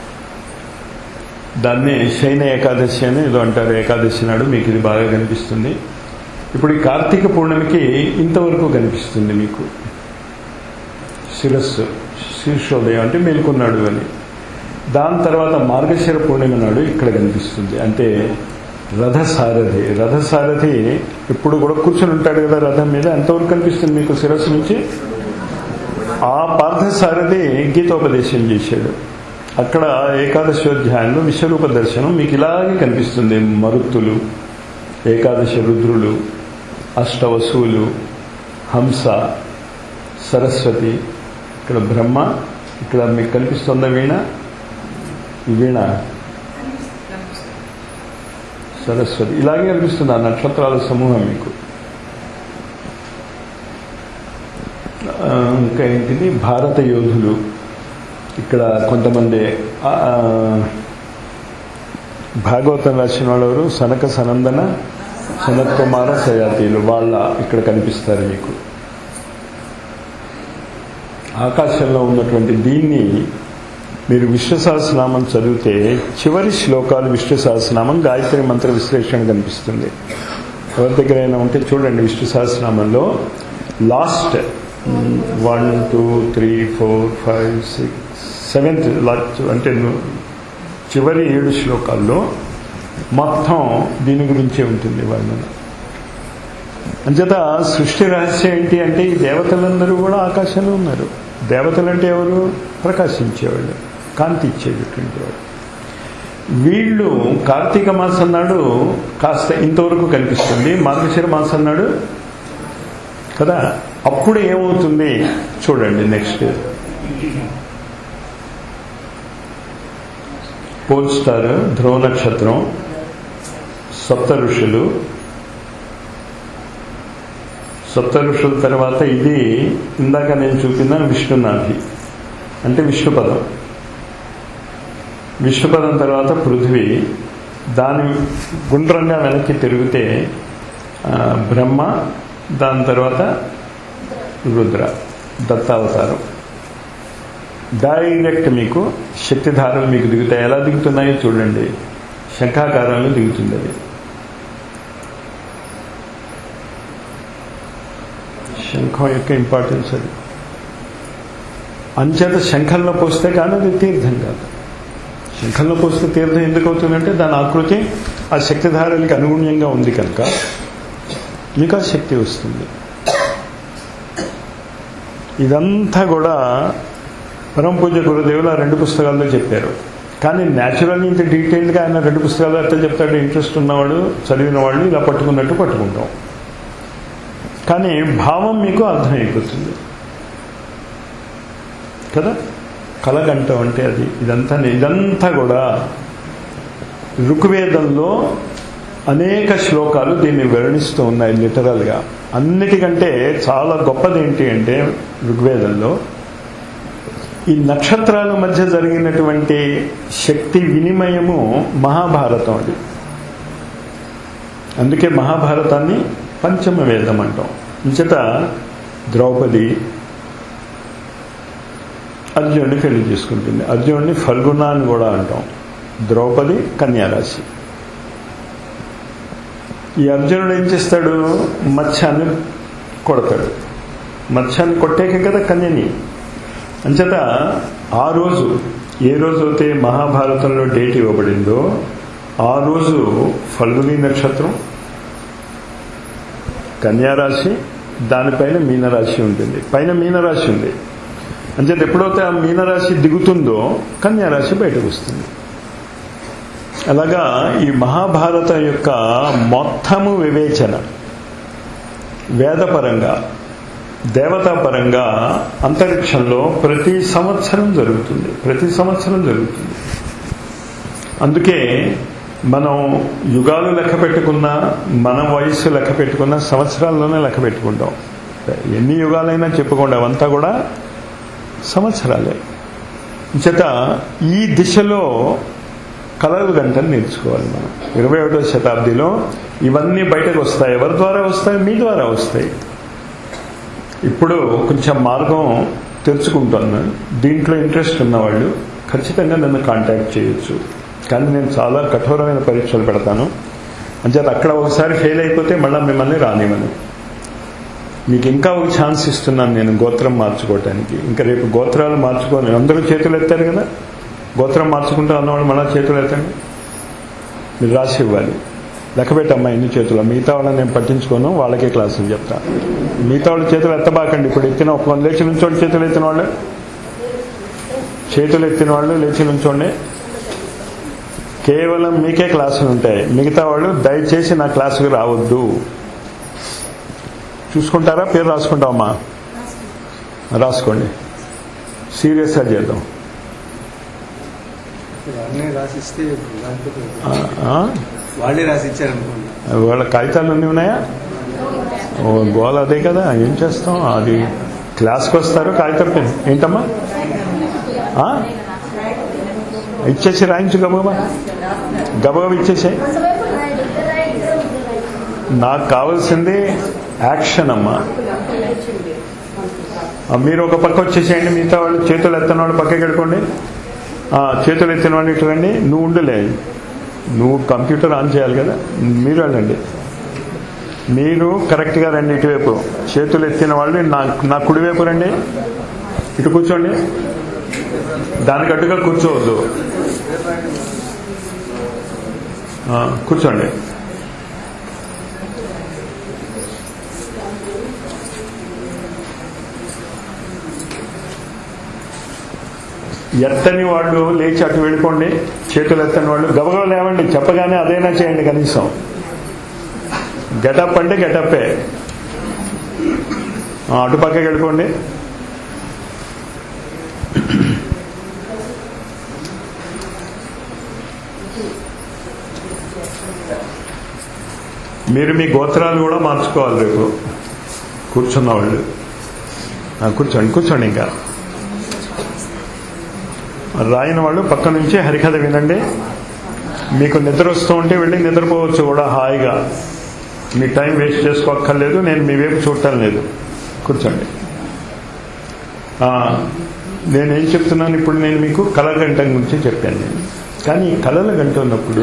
దాన్ని శయన ఏకాదశి అని ఏదో అంటారు ఏకాదశి నాడు మీకు ఇది బాగా కనిపిస్తుంది ఇప్పుడు ఈ కార్తీక పూర్ణిమకి ఇంతవరకు కనిపిస్తుంది మీకు శిరస్సు శీర్షోదయం అంటే మేల్కొన్నాడు అని దాని తర్వాత మార్గశిర పూర్ణిమ నాడు ఇక్కడ కనిపిస్తుంది అంటే రథసారథి రథసారథి ఇప్పుడు కూడా కూర్చొని ఉంటాడు కదా రథం మీద ఎంతవరకు కనిపిస్తుంది మీకు శిరస్సు నుంచి ఆ పార్థసారథి గీతోపదేశం చేశాడు అక్కడ ఏకాదశోధ్యాయంలో విశ్వరూప దర్శనం మీకు ఇలాగే కనిపిస్తుంది మరుత్తులు ఏకాదశ రుద్రులు అష్టవసువులు హంస సరస్వతి ఇక్కడ బ్రహ్మ ఇక్కడ మీకు కనిపిస్తుందా వీణ ఈ వీణ సరస్వతి ఇలాగే కనిపిస్తుంది ఆ నక్షత్రాల సమూహం మీకు ఆ, ఇంకా ఏంటిది భారత యోధులు ఇక్కడ కొంతమంది ఆ, భాగవతం రాసిన వాళ్ళు సనక సనందన సనత్ కుమార సయాతీలు వాళ్ళ ఇక్కడ కనిపిస్తారు మీకు ఆకాశంలో ఉన్నటువంటి దీన్ని మీరు విష్ణు సహస్రనామం చదివితే చివరి శ్లోకాలు విష్ణు సహస్రనామం గాయత్రి మంత్ర విశ్లేషణ కనిపిస్తుంది ఎవరి దగ్గరైనా ఉంటే చూడండి విష్ణు సహస్రనామంలో last one two three four five six seventh last అంటే ను- చివరి ఏడు శ్లోకాల్లో మొత్తం దీని గురించే ఉంటుంది వర్ణన అంచేత సృష్టి రహస్యం ఏంటి అంటే ఈ దేవతలందరూ కూడా ఆకాశంలో ఉన్నారు దేవతలు అంటే ఎవరు ప్రకాశించేవాళ్ళు కాంతి ఇచ్చేటటువంటి వాడు వీళ్ళు కార్తీక మాసం నాడు కాస్త ఇంతవరకు కనిపిస్తుంది మార్గశిర మాసం నాడు కదా అప్పుడు ఏమవుతుంది చూడండి నెక్స్ట్ పోల్ స్టార్ ధ్రువ నక్షత్రం సప్త ఋషులు సప్త ఋషుల తర్వాత ఇది ఇందాక నేను చూపిన విష్ణునాభి అంటే విష్ణుపదం విష్ణుపదం తర్వాత పృథ్వీ దాని గుండ్రంగా వెనక్కి తిరిగితే ఆ, బ్రహ్మ దాని తర్వాత రుద్ర దత్తావతారం డైరెక్ట్ మీకు శక్తిధారలు మీకు దిగుతాయి ఎలా దిగుతున్నాయో చూడండి శంఖాకారంలో దిగుతుంది అది శంఖం యొక్క ఇంపార్టెన్స్ అది అంచేత శంఖంలో పోస్తే కానీ అది తీర్థం కాదు శంఖంలో పోస్తే తీర్థం ఎందుకు అవుతుందంటే దాని ఆకృతి ఆ శక్తిధారలకి అనుగుణ్యంగా ఉంది కనుక మీకు ఆ శక్తి వస్తుంది ఇదంతా కూడా పరమ పూజ గురుదేవులు ఆ రెండు పుస్తకాల్లో చెప్పారు కానీ న్యాచురల్ ఇంత డీటెయిల్డ్గా ఆయన రెండు పుస్తకాలు ఎట్లా చెప్తాడు ఇంట్రెస్ట్ ఉన్నవాడు చదివిన వాళ్ళు ఇలా పట్టుకున్నట్టు పట్టుకుంటాం కానీ భావం మీకు అర్థమైపోతుంది కదా కలగంట అంటే అది ఇదంతా ఇదంతా కూడా ఋగ్వేదంలో అనేక శ్లోకాలు దీన్ని వివరణిస్తూ ఉన్నాయి లిటరల్గా అన్నిటికంటే చాలా గొప్పది ఏంటి అంటే ఋగ్వేదంలో ఈ నక్షత్రాల మధ్య జరిగినటువంటి శక్తి వినిమయము మహాభారతం అది అందుకే మహాభారతాన్ని పంచమ వేదం అంటాం ఇంచట ద్రౌపది అర్జునుడిని పెళ్లి చేసుకుంటుంది అర్జునుడిని ఫల్గుణ అని కూడా అంటాం ద్రౌపది కన్యారాశి ఈ అర్జునుడు ఏం చేస్తాడు మత్స్యాన్ని కొడతాడు మత్స్యాన్ని కొట్టాక కదా కన్యని అంచేత ఆ రోజు ఏ రోజు అయితే మహాభారతంలో డేట్ ఇవ్వబడిందో ఆ రోజు ఫల్గుని నక్షత్రం కన్యారాశి దానిపైన మీనరాశి ఉంటుంది పైన మీనరాశి ఉంది అంచేత ఎప్పుడైతే ఆ మీనరాశి దిగుతుందో కన్యారాశి బయటకు వస్తుంది అలాగా ఈ మహాభారతం యొక్క మొత్తము వివేచన వేదపరంగా దేవతాపరంగా అంతరిక్షంలో ప్రతి సంవత్సరం జరుగుతుంది ప్రతి సంవత్సరం జరుగుతుంది అందుకే మనం యుగాలు లెక్క పెట్టుకున్నా మన వయస్సు లెక్క పెట్టుకున్నా సంవత్సరాల్లోనే లెక్క పెట్టుకుంటాం ఎన్ని యుగాలైనా చెప్పుకోండి అవంతా కూడా సంవత్సరాలే చేత ఈ దిశలో కలలు గంటలు నేర్చుకోవాలి మనం ఇరవై ఒకటో శతాబ్దిలో ఇవన్నీ బయటకు వస్తాయి ఎవరి ద్వారా వస్తాయి మీ ద్వారా వస్తాయి ఇప్పుడు కొంచెం మార్గం తెరుచుకుంటున్నాను దీంట్లో ఇంట్రెస్ట్ ఉన్నవాళ్ళు ఖచ్చితంగా నన్ను కాంటాక్ట్ చేయొచ్చు కానీ నేను చాలా కఠోరమైన పరీక్షలు పెడతాను అంచేత అక్కడ ఒకసారి ఫెయిల్ అయిపోతే మళ్ళీ మిమ్మల్ని రానివ్వను మీకు ఇంకా ఒక ఛాన్స్ ఇస్తున్నాను నేను గోత్రం మార్చుకోవటానికి ఇంకా రేపు గోత్రాలు మార్చుకొని అందరూ చేతులు ఎత్తారు కదా గోత్రం మార్చుకుంటూ అన్నవాళ్ళు మళ్ళీ చేతులు ఎత్తండి మీరు రాసి ఇవ్వాలి లెక్క పెట్టమ్మా ఎన్ని చేతులు మిగతా వాళ్ళని నేను పట్టించుకోను వాళ్ళకే క్లాసులు చెప్తా మిగతా వాళ్ళు చేతులు ఎత్తబాకండి ఇప్పుడు ఎత్తిన ఒక లేచి నుంచోండి చేతులు ఎత్తిన వాళ్ళు చేతులు ఎత్తిన వాళ్ళు లేచి నుంచోండి కేవలం మీకే క్లాసులు ఉంటాయి మిగతా వాళ్ళు దయచేసి నా క్లాసుకు రావద్దు చూసుకుంటారా పేరు రాసుకుంటామా రాసుకోండి సీరియస్గా చేద్దాం వాళ్ళే రాసిస్తే లేకపోతే ఆ, ఆ? వాళ్ళే రాసి ఇచ్చారనుకోండి వాళ్ళ కాగితాలు అన్నీ ఉన్నాయా ఓ గోల అదే కదా ఏం చేస్తాం అది క్లాస్కి వస్తారు కాగితం పెన్ ఏంటమ్మా ఆ? ఇచ్చేసి రాయించు గబగబా గబగబా ఇచ్చేసే నాకు కావాల్సింది యాక్షన్ అమ్మా ఆ, మీరు ఒక పక్క వచ్చేసేయండి మిగతా వాళ్ళు చేతులు ఎత్తన వాళ్ళు పక్కకి వెళ్ళిపోండి ఆ, చేతులు ఎత్తిన వాళ్ళు ఇటు రండి నువ్వు ఉండలే నువ్వు కంప్యూటర్ ఆన్ చేయాలి కదా మీరు వెళ్ళండి మీరు కరెక్ట్గా రండి ఇటువైపు చేతులు ఎత్తిన వాళ్ళు నా నా కుడివైపు రండి ఇటు కూర్చోండి దానికి అడ్డుగా కూర్చోవద్దు ఆ, కూర్చోండి ఎత్తని వాళ్ళు లేచి అటు వెళ్ళిపోండి చేతులు ఎత్తని వాళ్ళు గబగబ లేవండి చెప్పగానే అదైనా చేయండి కనీసం గెటప్ అంటే గెటప్పే ఆ, అటు పక్కకి వెళ్ళిపోండి మీరు మీ గోత్రాలు కూడా మార్చుకోవాలి రేపు కూర్చున్న వాళ్ళు ఆ, కూర్చోండి కూర్చోండి ఇంకా రాయని వాళ్ళు పక్క నుంచి హరికథ వినండి మీకు నిద్ర వస్తూ ఉంటే వెళ్ళి నిద్రపోవచ్చు కూడా హాయిగా మీ టైం వేస్ట్ చేసుకోక్కర్లేదు నేను మీ వైపు చూడటం లేదు కూర్చోండి ఆ, నేనేం చెప్తున్నాను ఇప్పుడు నేను మీకు కళ గంట గురించి చెప్పాను నేను కానీ ఈ కళల గంట ఉన్నప్పుడు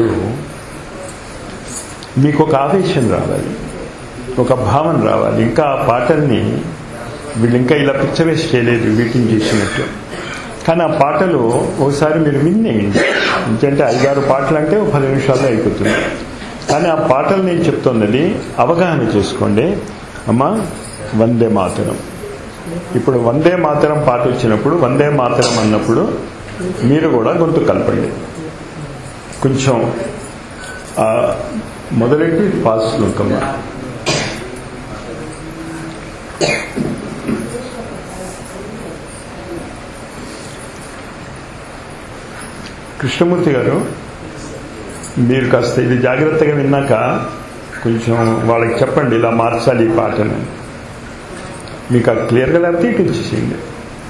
మీకు ఒక ఆవేశం రావాలి ఒక భావన రావాలి ఇంకా ఆ పాటల్ని వీళ్ళు ఇంకా ఇలా పిక్చరైజ్ చేయలేదు వీటిని చేసినట్టు కానీ ఆ పాటలు ఒకసారి మీరు వినేయండి ఎందుకంటే ఐదారు పాటలు అంటే ఒక పది నిమిషాల్లో అయిపోతుంది కానీ ఆ పాటలు నేను చెప్తున్నది అవగాహన చేసుకోండి అమ్మా వందే మాతరం ఇప్పుడు వందే మాతరం పాట వచ్చినప్పుడు వందే మాతరం అన్నప్పుడు మీరు కూడా గొంతు కలపండి కొంచెం ఆ మొదలెట్టి పాస్ లోకమ్మ కృష్ణమూర్తి గారు మీరు కాస్త ఇది జాగ్రత్తగా విన్నాక కొంచెం వాళ్ళకి చెప్పండి ఇలా మార్చాలి ఈ పాటని మీకు అది క్లియర్గా లేకపోతే ఇటు ఇచ్చేసేయండి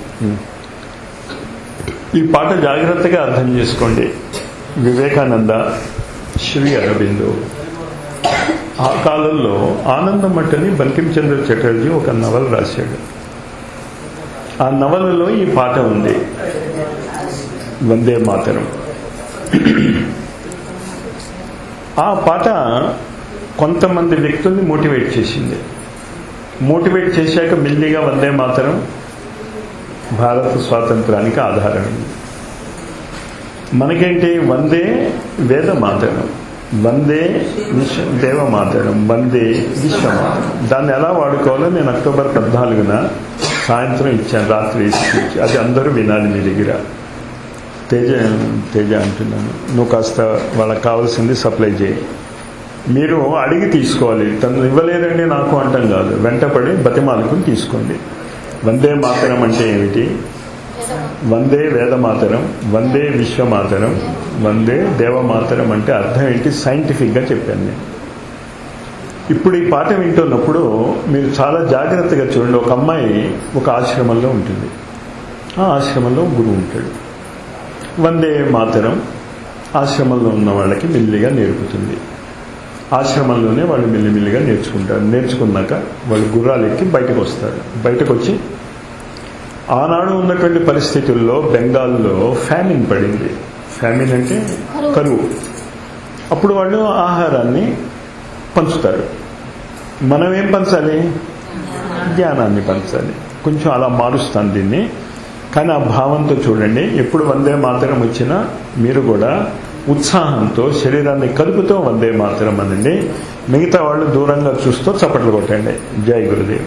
ఈ పాట జాగ్రత్తగా అర్థం చేసుకోండి వివేకానంద శ్రీ అరవిందో ఆ కాలంలో ఆనందమట్టని బంకించంద్ర చటర్జీ ఒక నవల రాశాడు ఆ నవలలో ఈ పాట ఉంది వందే మాతరం ఆ పాట కొంతమంది వ్యక్తుల్ని మోటివేట్ చేసింది మోటివేట్ చేశాక మెల్లిగా వందే మాతరం భారత స్వాతంత్రానికి ఆధారమైంది మనకేంటి వందే వేద మాతరం వందే విశ్వ దేవ మాతరం వందే విశ్వమాతరం దాన్ని ఎలా వాడుకోవాలో నేను అక్టోబర్ పద్నాలుగున సాయంత్రం ఇచ్చాను రాత్రి ఇచ్చి అది అందరూ వినాలి మీ దగ్గర తేజ తేజ అంటున్నాను నువ్వు కాస్త వాళ్ళకి కావాల్సింది సప్లై చేయి మీరు అడిగి తీసుకోవాలి తను ఇవ్వలేదండి నాకు అంటాం కాదు వెంటపడి బతిమాలుకుని తీసుకోండి వందే మాతరం అంటే ఏమిటి వందే వేదమాతరం వందే విశ్వమాతరం వందే దేవమాతరం అంటే అర్థం ఏంటి సైంటిఫిక్గా చెప్పాను నేను ఇప్పుడు ఈ పాట వింటున్నప్పుడు మీరు చాలా జాగ్రత్తగా చూడండి ఒక అమ్మాయి ఒక ఆశ్రమంలో ఉంటుంది ఆ ఆశ్రమంలో గురువు ఉంటాడు వందే మాతరం ఆశ్రమంలో ఉన్న వాళ్ళకి మెల్లిగా నేర్పుతుంది ఆశ్రమంలోనే వాళ్ళు మెల్లిమెల్లిగా నేర్చుకుంటారు నేర్చుకున్నాక వాళ్ళు గుర్రాలు ఎక్కి బయటకు వస్తారు బయటకు వచ్చి ఆనాడు ఉన్నటువంటి పరిస్థితుల్లో బెంగాల్లో ఫ్యామిన్ పడింది ఫ్యామిన్ అంటే కరువు అప్పుడు వాళ్ళు ఆహారాన్ని పంచుతారు మనం ఏం పంచాలి జ్ఞానాన్ని పంచాలి కొంచెం అలా మారుస్తాను దీన్ని కానీ ఆ భావంతో చూడండి ఎప్పుడు వందే మాతరం వచ్చినా మీరు కూడా ఉత్సాహంతో శరీరాన్ని కలుపుతూ వందే మాతరం అనండి మిగతా వాళ్ళు దూరంగా చూస్తూ చప్పట్లు కొట్టండి జై గురుదేవ్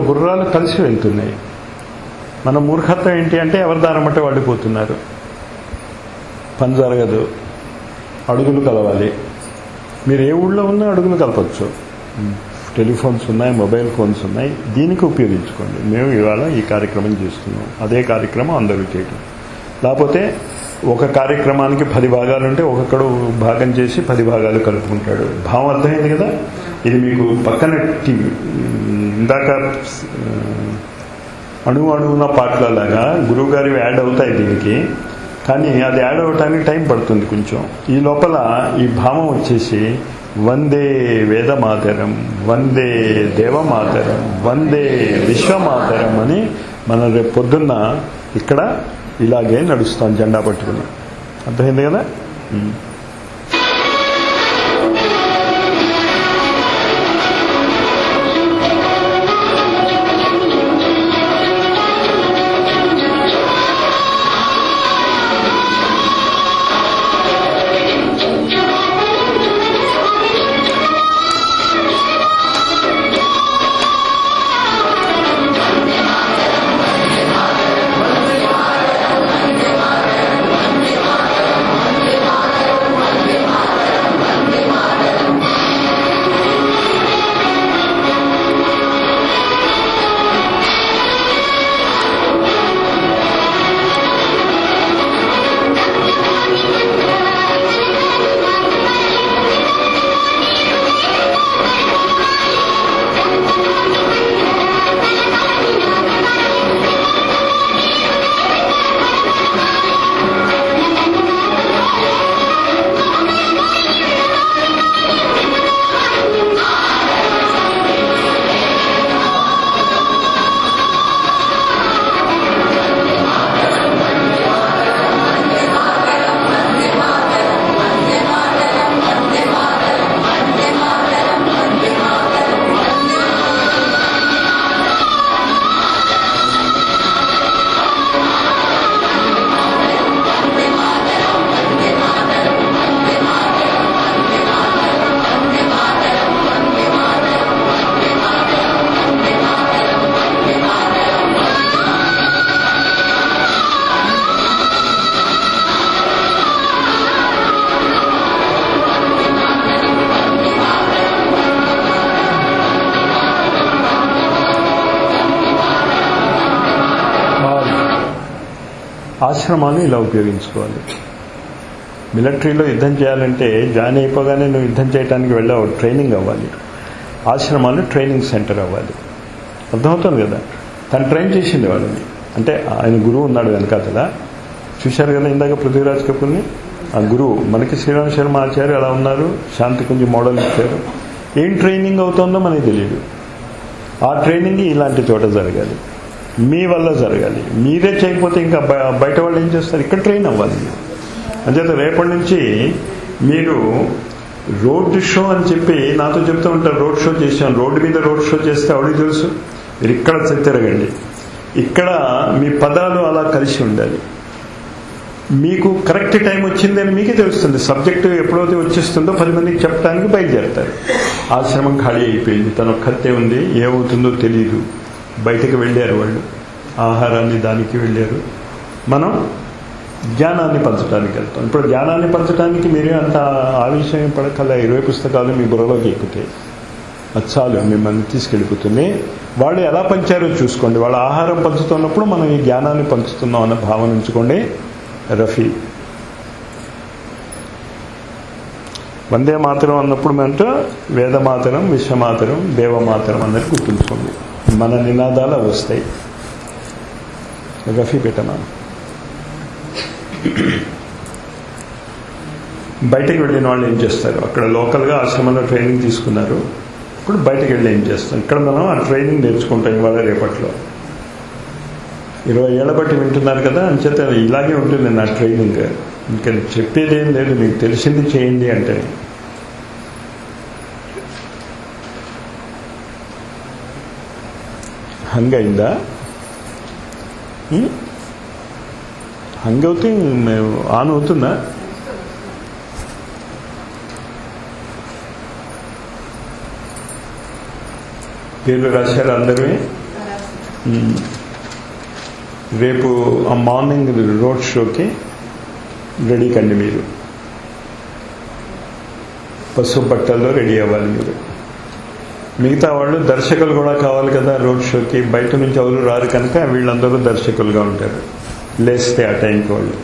గుర్రాలు కలిసి వెళ్తున్నాయి మన మూర్ఖత్వం ఏంటి అంటే ఎవరి దారమంటే పడిపోతున్నారు పని జరగదు అడుగులు కలవాలి మీరు ఏ ఊళ్ళో ఉన్నా అడుగులు కలపచ్చు టెలిఫోన్స్ ఉన్నాయి మొబైల్ ఫోన్స్ ఉన్నాయి దీనికి ఉపయోగించుకోండి మేము ఇవాళ ఈ కార్యక్రమం చేస్తున్నాం అదే కార్యక్రమం అందరూ చేయటం లేకపోతే ఒక కార్యక్రమానికి పది భాగాలు ఉంటే ఒక్కొక్కడు భాగం చేసి పది భాగాలు కలుపుకుంటాడు భావం అర్థమైంది కదా ఇది మీకు పక్కన టీవీ ఇందాక ఆ, అణువు అణువున పాటలలాగా గురువు గారి యాడ్ అవుతాయి దీనికి కానీ అది యాడ్ అవటానికి టైం పడుతుంది కొంచెం ఈ లోపల ఈ భావం వచ్చేసి వందే వేదమాతరం వందే దేవమాతరం వందే విశ్వమాతరం అని మనం రేపు పొద్దున్న ఇక్కడ ఇలాగే నడుస్తాం జెండా పట్టుకుని అర్థమైంది కదా ఉమ్. ఆశ్రమాన్ని ఇలా ఉపయోగించుకోవాలి మిలిటరీలో యుద్ధం చేయాలంటే జాయిన్ అయిపోగానే నువ్వు యుద్ధం చేయడానికి వెళ్ళావు ట్రైనింగ్ అవ్వాలి ఆశ్రమాలు ట్రైనింగ్ సెంటర్ అవ్వాలి అర్థమవుతుంది కదా తను ట్రైన్ చేసింది వాళ్ళని అంటే ఆయన గురువు ఉన్నాడు వెనకాతల చూశారు కదా ఇందాక పృథ్వీరాజ్ కపూర్ని ఆ గురువు మనకి శ్రీరామ్ శర్మ ఆచార్య అలా ఉన్నారు శాంతి కొంచెం మోడల్ ఇచ్చారు ఏం ట్రైనింగ్ అవుతుందో మనకి తెలియదు ఆ ట్రైనింగ్ ఇలాంటి చోట జరగాలి మీ వల్ల జరగాలి మీరే చేయకపోతే ఇంకా బ- బయట వాళ్ళు ఏం చేస్తారు ఇక్కడ ట్రైన్ అవ్వాలి అంచేత రేపటి నుంచి మీరు రోడ్ షో అని చెప్పి నాతో చెప్తూ ఉంటారు రోడ్ షో చేశాను రోడ్డు మీద రోడ్ షో చేస్తే ఎవరికి తెలుసు మీరు ఇక్కడ తిరగండి ఇక్కడ మీ పదాలు అలా కలిసి ఉండాలి మీకు కరెక్ట్ టైం వచ్చిందని మీకే తెలుస్తుంది సబ్జెక్టు ఎప్పుడైతే వచ్చేస్తుందో పది మందికి చెప్పడానికి బయలుదేరతారు ఆశ్రమం ఖాళీ అయిపోయింది తన ఒక్కతే ఉంది ఏమవుతుందో తెలియదు బయటకు వెళ్ళారు వాళ్ళు ఆహారాన్ని దానికి వెళ్ళారు మనం జ్ఞానాన్ని పంచడానికి వెళ్తాం ఇప్పుడు జ్ఞానాన్ని పంచడానికి మీరే అంత ఆవిషయం పడకల్లా ఇరవై పుస్తకాలు మీ బుర్రలోకి ఎక్కుతాయి అది చాలు మిమ్మల్ని తీసుకెళ్ళిపోతుంది వాళ్ళు ఎలా పంచారో చూసుకోండి వాళ్ళ ఆహారం పంచుతున్నప్పుడు మనం ఈ జ్ఞానాన్ని పంచుతున్నాం అన్న భావన ఉంచుకోండి రఫీ వందే మాతరం అన్నప్పుడు మనతో వేదమాతరం విశ్వమాతరం దేవమాతరం అన్నది గుర్తుంచుకోండి మన నినాదాలు అవి వస్తాయి రఫీ పెట్టమా బయటకు వెళ్ళిన వాళ్ళు ఏం చేస్తారు అక్కడ లోకల్గా ఆశ్రమంలో ట్రైనింగ్ తీసుకున్నారు ఇప్పుడు బయటకు వెళ్ళి ఏం చేస్తాం ఇక్కడ మనం ఆ ట్రైనింగ్ నేర్చుకుంటాం ఇవాళ రేపట్లో ఇరవై ఏళ్ల బట్టి వింటున్నారు కదా అంచేత ఇలాగే ఉంటుంది నా ట్రైనింగ్ ఇంకా చెప్పేది ఏం లేదు మీకు తెలిసింది చేయండి అంటే హంగ్ అయిందా ఉం? హంగ్ అవుతే మేము ఆన్ అవుతుందా పేర్లు రాశారు అందరూ మ్, రేపు ఆ మార్నింగ్ రోడ్ షోకి రెడీ కండి మీరు పసుపు బట్టల్లో రెడీ అవ్వాలి మీరు మిగతా వాళ్ళు దర్శకులు కూడా కావాలి కదా రోడ్ షోకి బయట నుంచి ఎవరు రారు కనుక వీళ్ళందరూ దర్శకులుగా ఉంటారు లేస్తే ఆ టైంకి వాళ్ళు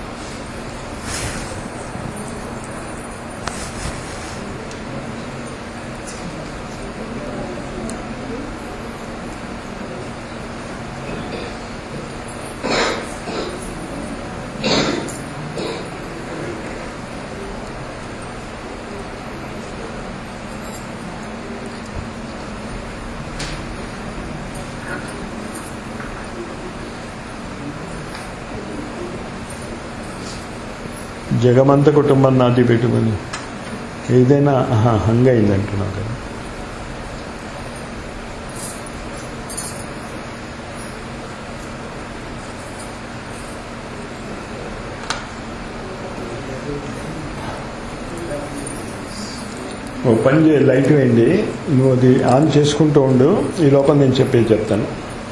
జగమంత కుటుంబం నాటి పెట్టుకొని ఏదైనా ఆహా, హంగ్ అయింది అంటున్నావు కదా ఓ పని చేయ లైట్ వేయండి నువ్వు అది ఆన్ చేసుకుంటూ ఉండు ఈ లోపల నేను చెప్పేది చెప్తాను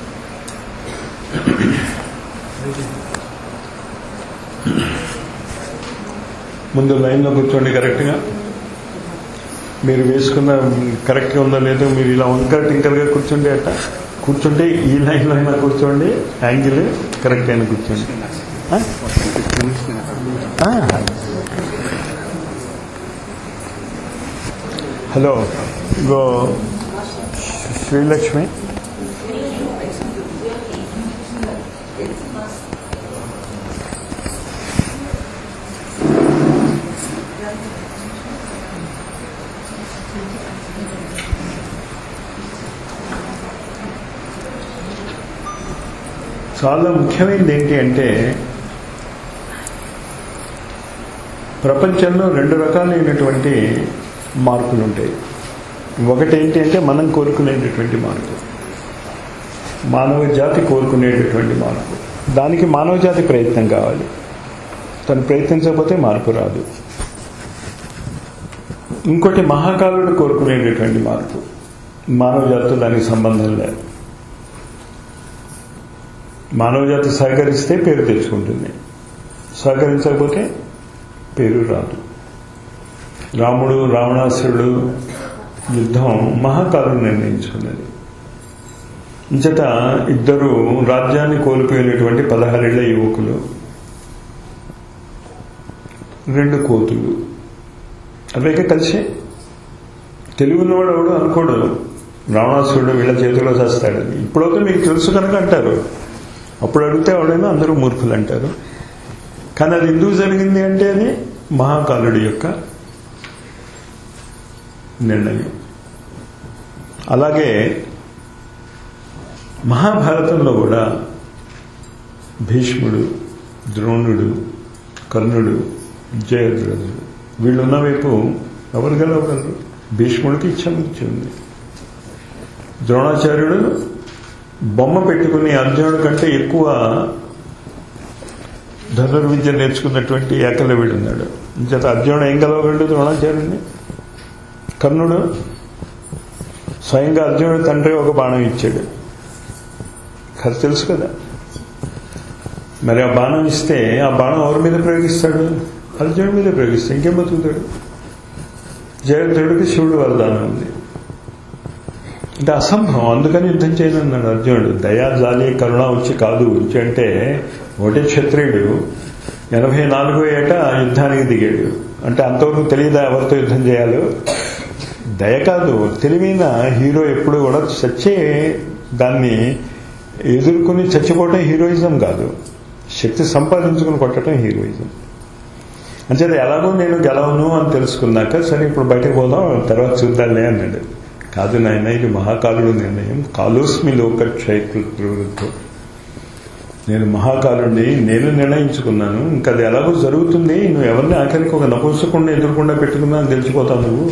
ముందు లైన్లో కూర్చోండి కరెక్ట్గా మీరు వేసుకున్న కరెక్ట్గా ఉందో లేదో మీరు ఇలా వంకర టింకర్గా కూర్చోండి అట్ట కూర్చుంటే ఈ లైన్లో అయినా కూర్చోండి యాంగిల్ కరెక్ట్ అయినా కూర్చోండి ఆ? ఆ. హలో గో శ్రీలక్ష్మి చాలా ముఖ్యమైనది ఏంటి అంటే ప్రపంచంలో రెండు రకాలైనటువంటి మార్పులు ఉంటాయి ఒకటి ఏంటి అంటే మనం కోరుకునేటటువంటి మార్పు మానవ జాతి కోరుకునేటటువంటి మార్పు దానికి మానవ జాతి ప్రయత్నం కావాలి తను ప్రయత్నించకపోతే మార్పు రాదు ఇంకోటి మహాకాలుడు కోరుకునేటటువంటి మార్పు మానవ జాతితో దానికి సంబంధం లేదు మానవ జాతి సహకరిస్తే పేరు తెచ్చుకుంటుంది సహకరించకపోతే పేరు రాదు రాముడు రావణాసురుడు యుద్ధం మహాకాలం నిర్ణయించుకున్నది ఇంచట ఇద్దరు రాజ్యాన్ని కోల్పోయినటువంటి పదహారేళ్ల యువకులు రెండు కోతులు అవేక కలిసి తెలుగున్నవాడు ఎవడు అనుకోడు రావణాసురుడు వీళ్ళ చేతిలో చేస్తాడు ఇప్పుడైతే మీకు తెలుసు కనుక అంటారు అప్పుడు అడిగితే ఎవడైనా అందరూ మూర్ఖులు అంటారు కానీ అది ఎందుకు జరిగింది అంటే అది మహాకాలుడి యొక్క నిర్ణయం అలాగే మహాభారతంలో కూడా భీష్ముడు ద్రోణుడు కర్ణుడు జయద్రథుడు వీళ్ళున్న వైపు ఎవరు గెలవగలరు భీష్ముడికి ఇచ్చామృత్యం ఉంది ద్రోణాచార్యుడు బొమ్మ పెట్టుకుని అర్జునుడి కంటే ఎక్కువ ధనుర్విద్య నేర్చుకున్నటువంటి ఏకలవ్యుడు ఉన్నాడు చేత అర్జునుడు ఏం గెలవగలడు ద్రోణాచార్యుడిని కర్ణుడు స్వయంగా అర్జునుడి తండ్రి ఒక బాణం ఇచ్చాడు కథ తెలుసు కదా మరి ఆ బాణం ఇస్తే ఆ బాణం ఎవరి మీద ప్రయోగిస్తాడు అర్జునుడి మీద ప్రయోగిస్తాడు ఇంకేం బతుకుతాడు జయద్రుడికి శివుడు వరదానం ఉంది అంటే అసంభవం అందుకని యుద్ధం చేయనన్నాడు అర్జునుడు దయా జాలి కరుణ వచ్చి కాదు వచ్చి అంటే ఒకటే క్షత్రియుడు ఎనభై నాలుగో ఏట యుద్ధానికి దిగాడు అంటే అంతవరకు తెలియదా ఎవరితో యుద్ధం చేయాలో దయ కాదు తెలివైన హీరో ఎప్పుడు కూడా చచ్చే దాన్ని ఎదుర్కొని చచ్చిపోవటం హీరోయిజం కాదు శక్తి సంపాదించుకుని కొట్టడం హీరోయిజం అంచేది ఎలాగో నేను గెలవను అని తెలుసుకున్నాక సరే ఇప్పుడు బయటకు పోదాం తర్వాత చూద్దాంలే అన్నాడు కాదు నాయన ఇది మహాకాలుడు నిర్ణయం కాలోస్మి లోకక్షయకృతో నేను మహాకాలుడిని నేను నిర్ణయించుకున్నాను ఇంకా అది ఎలాగో జరుగుతుంది నువ్వు ఎవరిని ఆఖరికి ఒక నపుంసకుండా ఎదుర్కొండా పెట్టుకున్నా అని తెలిసిపోతావు నువ్వు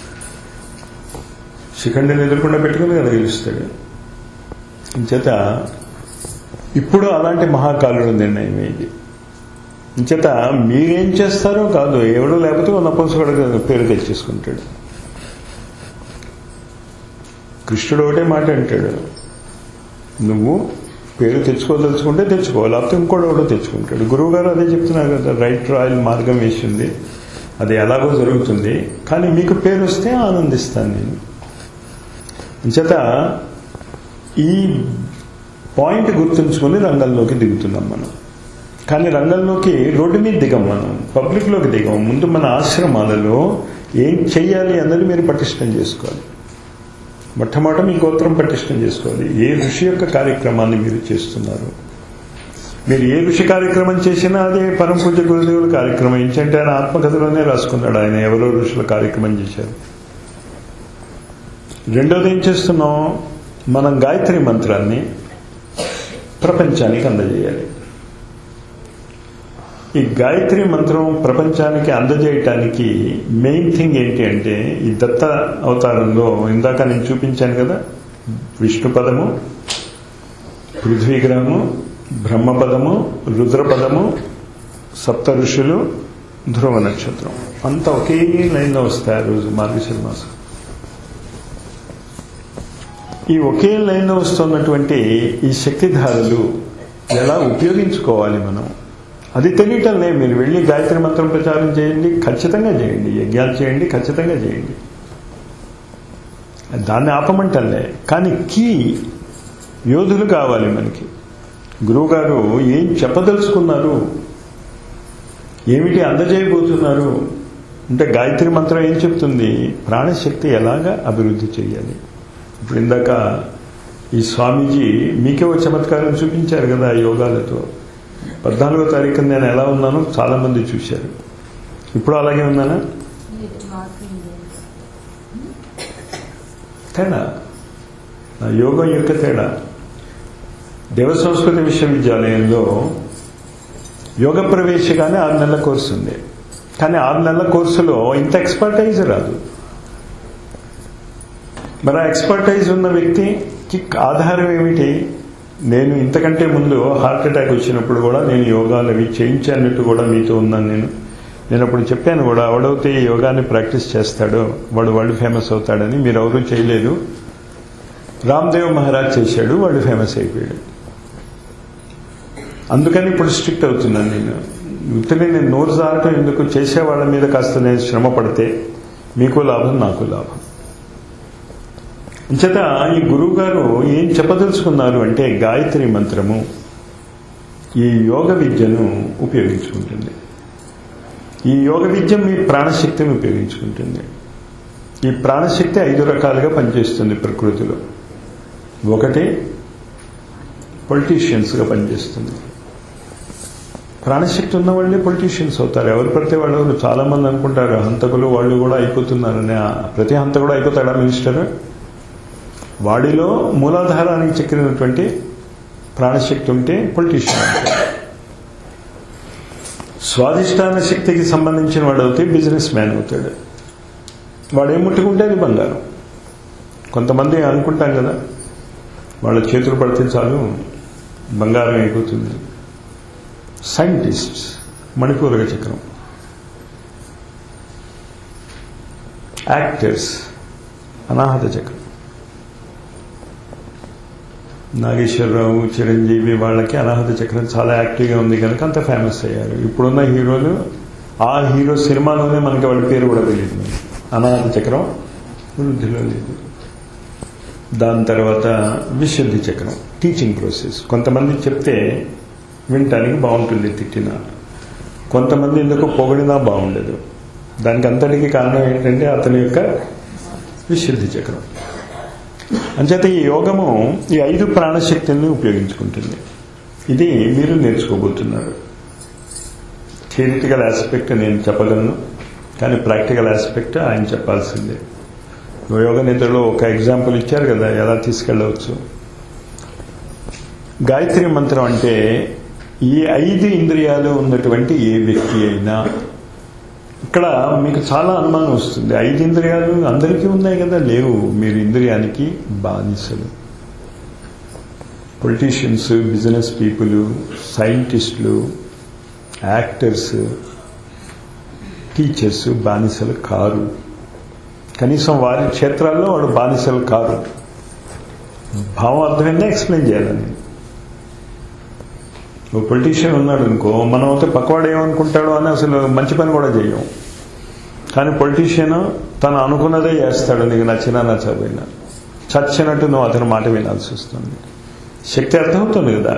శిఖండిని ఎదుర్కొండా పెట్టుకుని కదా గెలుస్తాడు ఇంచేత ఇప్పుడు అలాంటి మహాకాలుడు నిర్ణయం ఇది ఇంచేత మీరేం చేస్తారో కాదు ఎవడో లేకపోతే ఒక నపుంసకుడు పేరు తెచ్చేసుకుంటాడు కృష్ణుడు ఒకటే మాట అంటాడు నువ్వు పేరు తెచ్చుకోదలుచుకుంటే తెచ్చుకో లేకపోతే ఇంకోటి కూడా తెచ్చుకుంటాడు గురువు గారు అదే చెప్తున్నారు కదా రైట్ రాయల్ మార్గం వేసింది అది ఎలాగో జరుగుతుంది కానీ మీకు పేరు వస్తే ఆనందిస్తాను నేను అంచేత ఈ పాయింట్ గుర్తుంచుకొని రంగంలోకి దిగుతున్నాం మనం కానీ రంగంలోకి రోడ్డు మీద దిగం మనం పబ్లిక్లోకి దిగం ముందు మన ఆశ్రమాలలో ఏం చెయ్యాలి అన్నది మీరు పటిష్టం చేసుకోవాలి మొట్టమొదట మీ గోత్రం పటిష్టం చేసుకోవాలి ఏ ఋషి యొక్క కార్యక్రమాన్ని మీరు చేస్తున్నారు మీరు ఏ ఋషి కార్యక్రమం చేసినా అదే పరమ పూజ గురుదేవుల కార్యక్రమం ఏంటంటే ఆయన ఆత్మకథలోనే రాసుకున్నాడు ఆయన ఎవరో ఋషుల కార్యక్రమం చేశారు రెండోది ఏం చేస్తున్నాం మనం గాయత్రి మంత్రాన్ని ప్రపంచానికి అందజేయాలి ఈ గాయత్రి మంత్రం ప్రపంచానికి అందజేయటానికి మెయిన్ థింగ్ ఏంటి అంటే ఈ దత్త అవతారంలో ఇందాక నేను చూపించాను కదా విష్ణు పదము పృథ్వీగ్రహము బ్రహ్మపదము రుద్రపదము సప్త ఋషులు ధ్రువ నక్షత్రం అంతా ఒకే లైన్లో వస్తాయి ఆ రోజు మార్గశిర మాసం ఈ ఒకే లైన్లో వస్తున్నటువంటి ఈ శక్తిధారలు ఎలా ఉపయోగించుకోవాలి మనం అది తెలియటంలే మీరు వెళ్ళి గాయత్రి మంత్రం ప్రచారం చేయండి ఖచ్చితంగా చేయండి యజ్ఞాలు చేయండి ఖచ్చితంగా చేయండి దాన్ని ఆపమంటలే కానీ కీ యోధులు కావాలి మనకి గురువుగారు ఏం చెప్పదలుచుకున్నారు ఏమిటి అందజేయబోతున్నారు అంటే గాయత్రి మంత్రం ఏం చెప్తుంది ప్రాణశక్తి ఎలాగా అభివృద్ధి చేయాలి ఇప్పుడు ఇందాక ఈ స్వామీజీ మీకే ఒక చమత్కారం చూపించారు కదా ఆ యోగాలతో పద్నాలుగో తారీఖున నేను ఎలా ఉన్నానో చాలా మంది చూశారు ఇప్పుడు అలాగే ఉన్నానా తేడా నా యోగం యొక్క తేడా దేవ సంస్కృతి విశ్వవిద్యాలయంలో యోగ ప్రవేశగానే ఆరు నెలల కోర్సు ఉంది కానీ ఆరు నెలల కోర్సులో ఇంత ఎక్స్పర్టైజ్ రాదు మరి ఆ ఎక్స్పర్టైజ్ ఉన్న వ్యక్తికి ఆధారం ఏమిటి నేను ఇంతకంటే ముందు హార్ట్ అటాక్ వచ్చినప్పుడు కూడా నేను యోగాలు అవి చేయించానట్టు కూడా మీతో ఉన్నాను నేను నేను అప్పుడు చెప్పాను కూడా ఎవడైతే ఈ యోగాన్ని ప్రాక్టీస్ చేస్తాడో వాడు వరల్డ్ ఫేమస్ అవుతాడని మీరు ఎవరూ చేయలేదు రామ్దేవ్ మహారాజ్ చేశాడు వాడు ఫేమస్ అయిపోయాడు అందుకని ఇప్పుడు స్ట్రిక్ట్ అవుతున్నాను నేను ఉత్తరే నేను నోరు జారటం ఎందుకు చేసే వాళ్ళ మీద కాస్త నేను శ్రమ పడితే మీకు లాభం నాకు లాభం అంచేత ఈ గురువు గారు ఏం చెప్పదలుచుకున్నారు అంటే గాయత్రి మంత్రము ఈ యోగ విద్యను ఉపయోగించుకుంటుంది ఈ యోగ విద్య మీ ప్రాణశక్తిని ఉపయోగించుకుంటుంది ఈ ప్రాణశక్తి ఐదు రకాలుగా పనిచేస్తుంది ప్రకృతిలో ఒకటి పొలిటీషియన్స్గా పనిచేస్తుంది ప్రాణశక్తి ఉన్న వాళ్ళే పొలిటీషియన్స్ అవుతారు ఎవరు పడితే వాళ్ళు చాలా మంది అనుకుంటారు హంతకులు వాళ్ళు కూడా అయిపోతున్నారని ఆ ప్రతి హంతకుడు అయిపోతాడా మినిస్టర్ వాడిలో మూలాధారానికి చెక్కినటువంటి ప్రాణశక్తి ఉంటే పొలిటీషియన్ అవుతాడు స్వాధిష్టాన శక్తికి సంబంధించిన వాడు అవుతే బిజినెస్ మ్యాన్ అవుతాడు వాడు ఏం ముట్టుకుంటే అది బంగారం కొంతమంది అనుకుంటాం కదా వాళ్ళ చేతులు పడితే చాలు బంగారం అయిపోతుంది సైంటిస్ట్స్ మణిపూరక చక్రం యాక్టర్స్ అనాహత చక్రం నాగేశ్వరరావు చిరంజీవి వాళ్ళకి అనాహత చక్రం చాలా యాక్టివ్గా ఉంది కనుక అంత ఫేమస్ అయ్యారు ఇప్పుడున్న హీరోలు ఆ హీరో సినిమాలోనే మనకి వాళ్ళ పేరు కూడా తెలియదు అనాహత చక్రం వృద్ధిలో లేదు దాని తర్వాత విశుద్ధి చక్రం టీచింగ్ ప్రాసెస్ కొంతమంది చెప్తే వినటానికి బాగుంటుంది తిట్టిన కొంతమంది ఎందుకు పొగిడినా బాగుండదు దానికి అంతటికి కారణం ఏంటంటే అతని యొక్క విశుద్ధి చక్రం అంచేత ఈ యోగము ఈ ఐదు ప్రాణశక్తుల్ని ఉపయోగించుకుంటుంది ఇది మీరు నేర్చుకోబోతున్నారు థియరిటికల్ ఆస్పెక్ట్ నేను చెప్పగలను కానీ ప్రాక్టికల్ ఆస్పెక్ట్ ఆయన చెప్పాల్సిందే యోగ నిద్రలో ఒక ఎగ్జాంపుల్ ఇచ్చారు కదా ఎలా తీసుకెళ్ళవచ్చు గాయత్రి మంత్రం అంటే ఈ ఐదు ఇంద్రియాలు ఉన్నటువంటి ఏ వ్యక్తి అయినా ఇక్కడ మీకు చాలా అనుమానం వస్తుంది ఐదు ఇంద్రియాలు అందరికీ ఉన్నాయి కదా లేవు మీరు ఇంద్రియానికి బానిసలు పొలిటీషియన్స్ బిజినెస్ పీపుల్ సైంటిస్టులు యాక్టర్స్ టీచర్స్ బానిసలు కారు కనీసం వారి క్షేత్రాల్లో వాడు బానిసలు కారు భావం అర్థమైందా ఎక్స్ప్లెయిన్ చేయాలని ఓ పొలిటీషియన్ ఉన్నాడు అనుకో మనం అయితే పక్కవాడు ఏమనుకుంటాడో అని అసలు మంచి పని కూడా చేయం కానీ పొలిటీషియన్ తను అనుకున్నదే చేస్తాడు నీకు నచ్చినా నచ్చకపోయినా చచ్చినట్టు నువ్వు అతని మాట వినాల్సి వస్తుంది శక్తి అర్థమవుతుంది కదా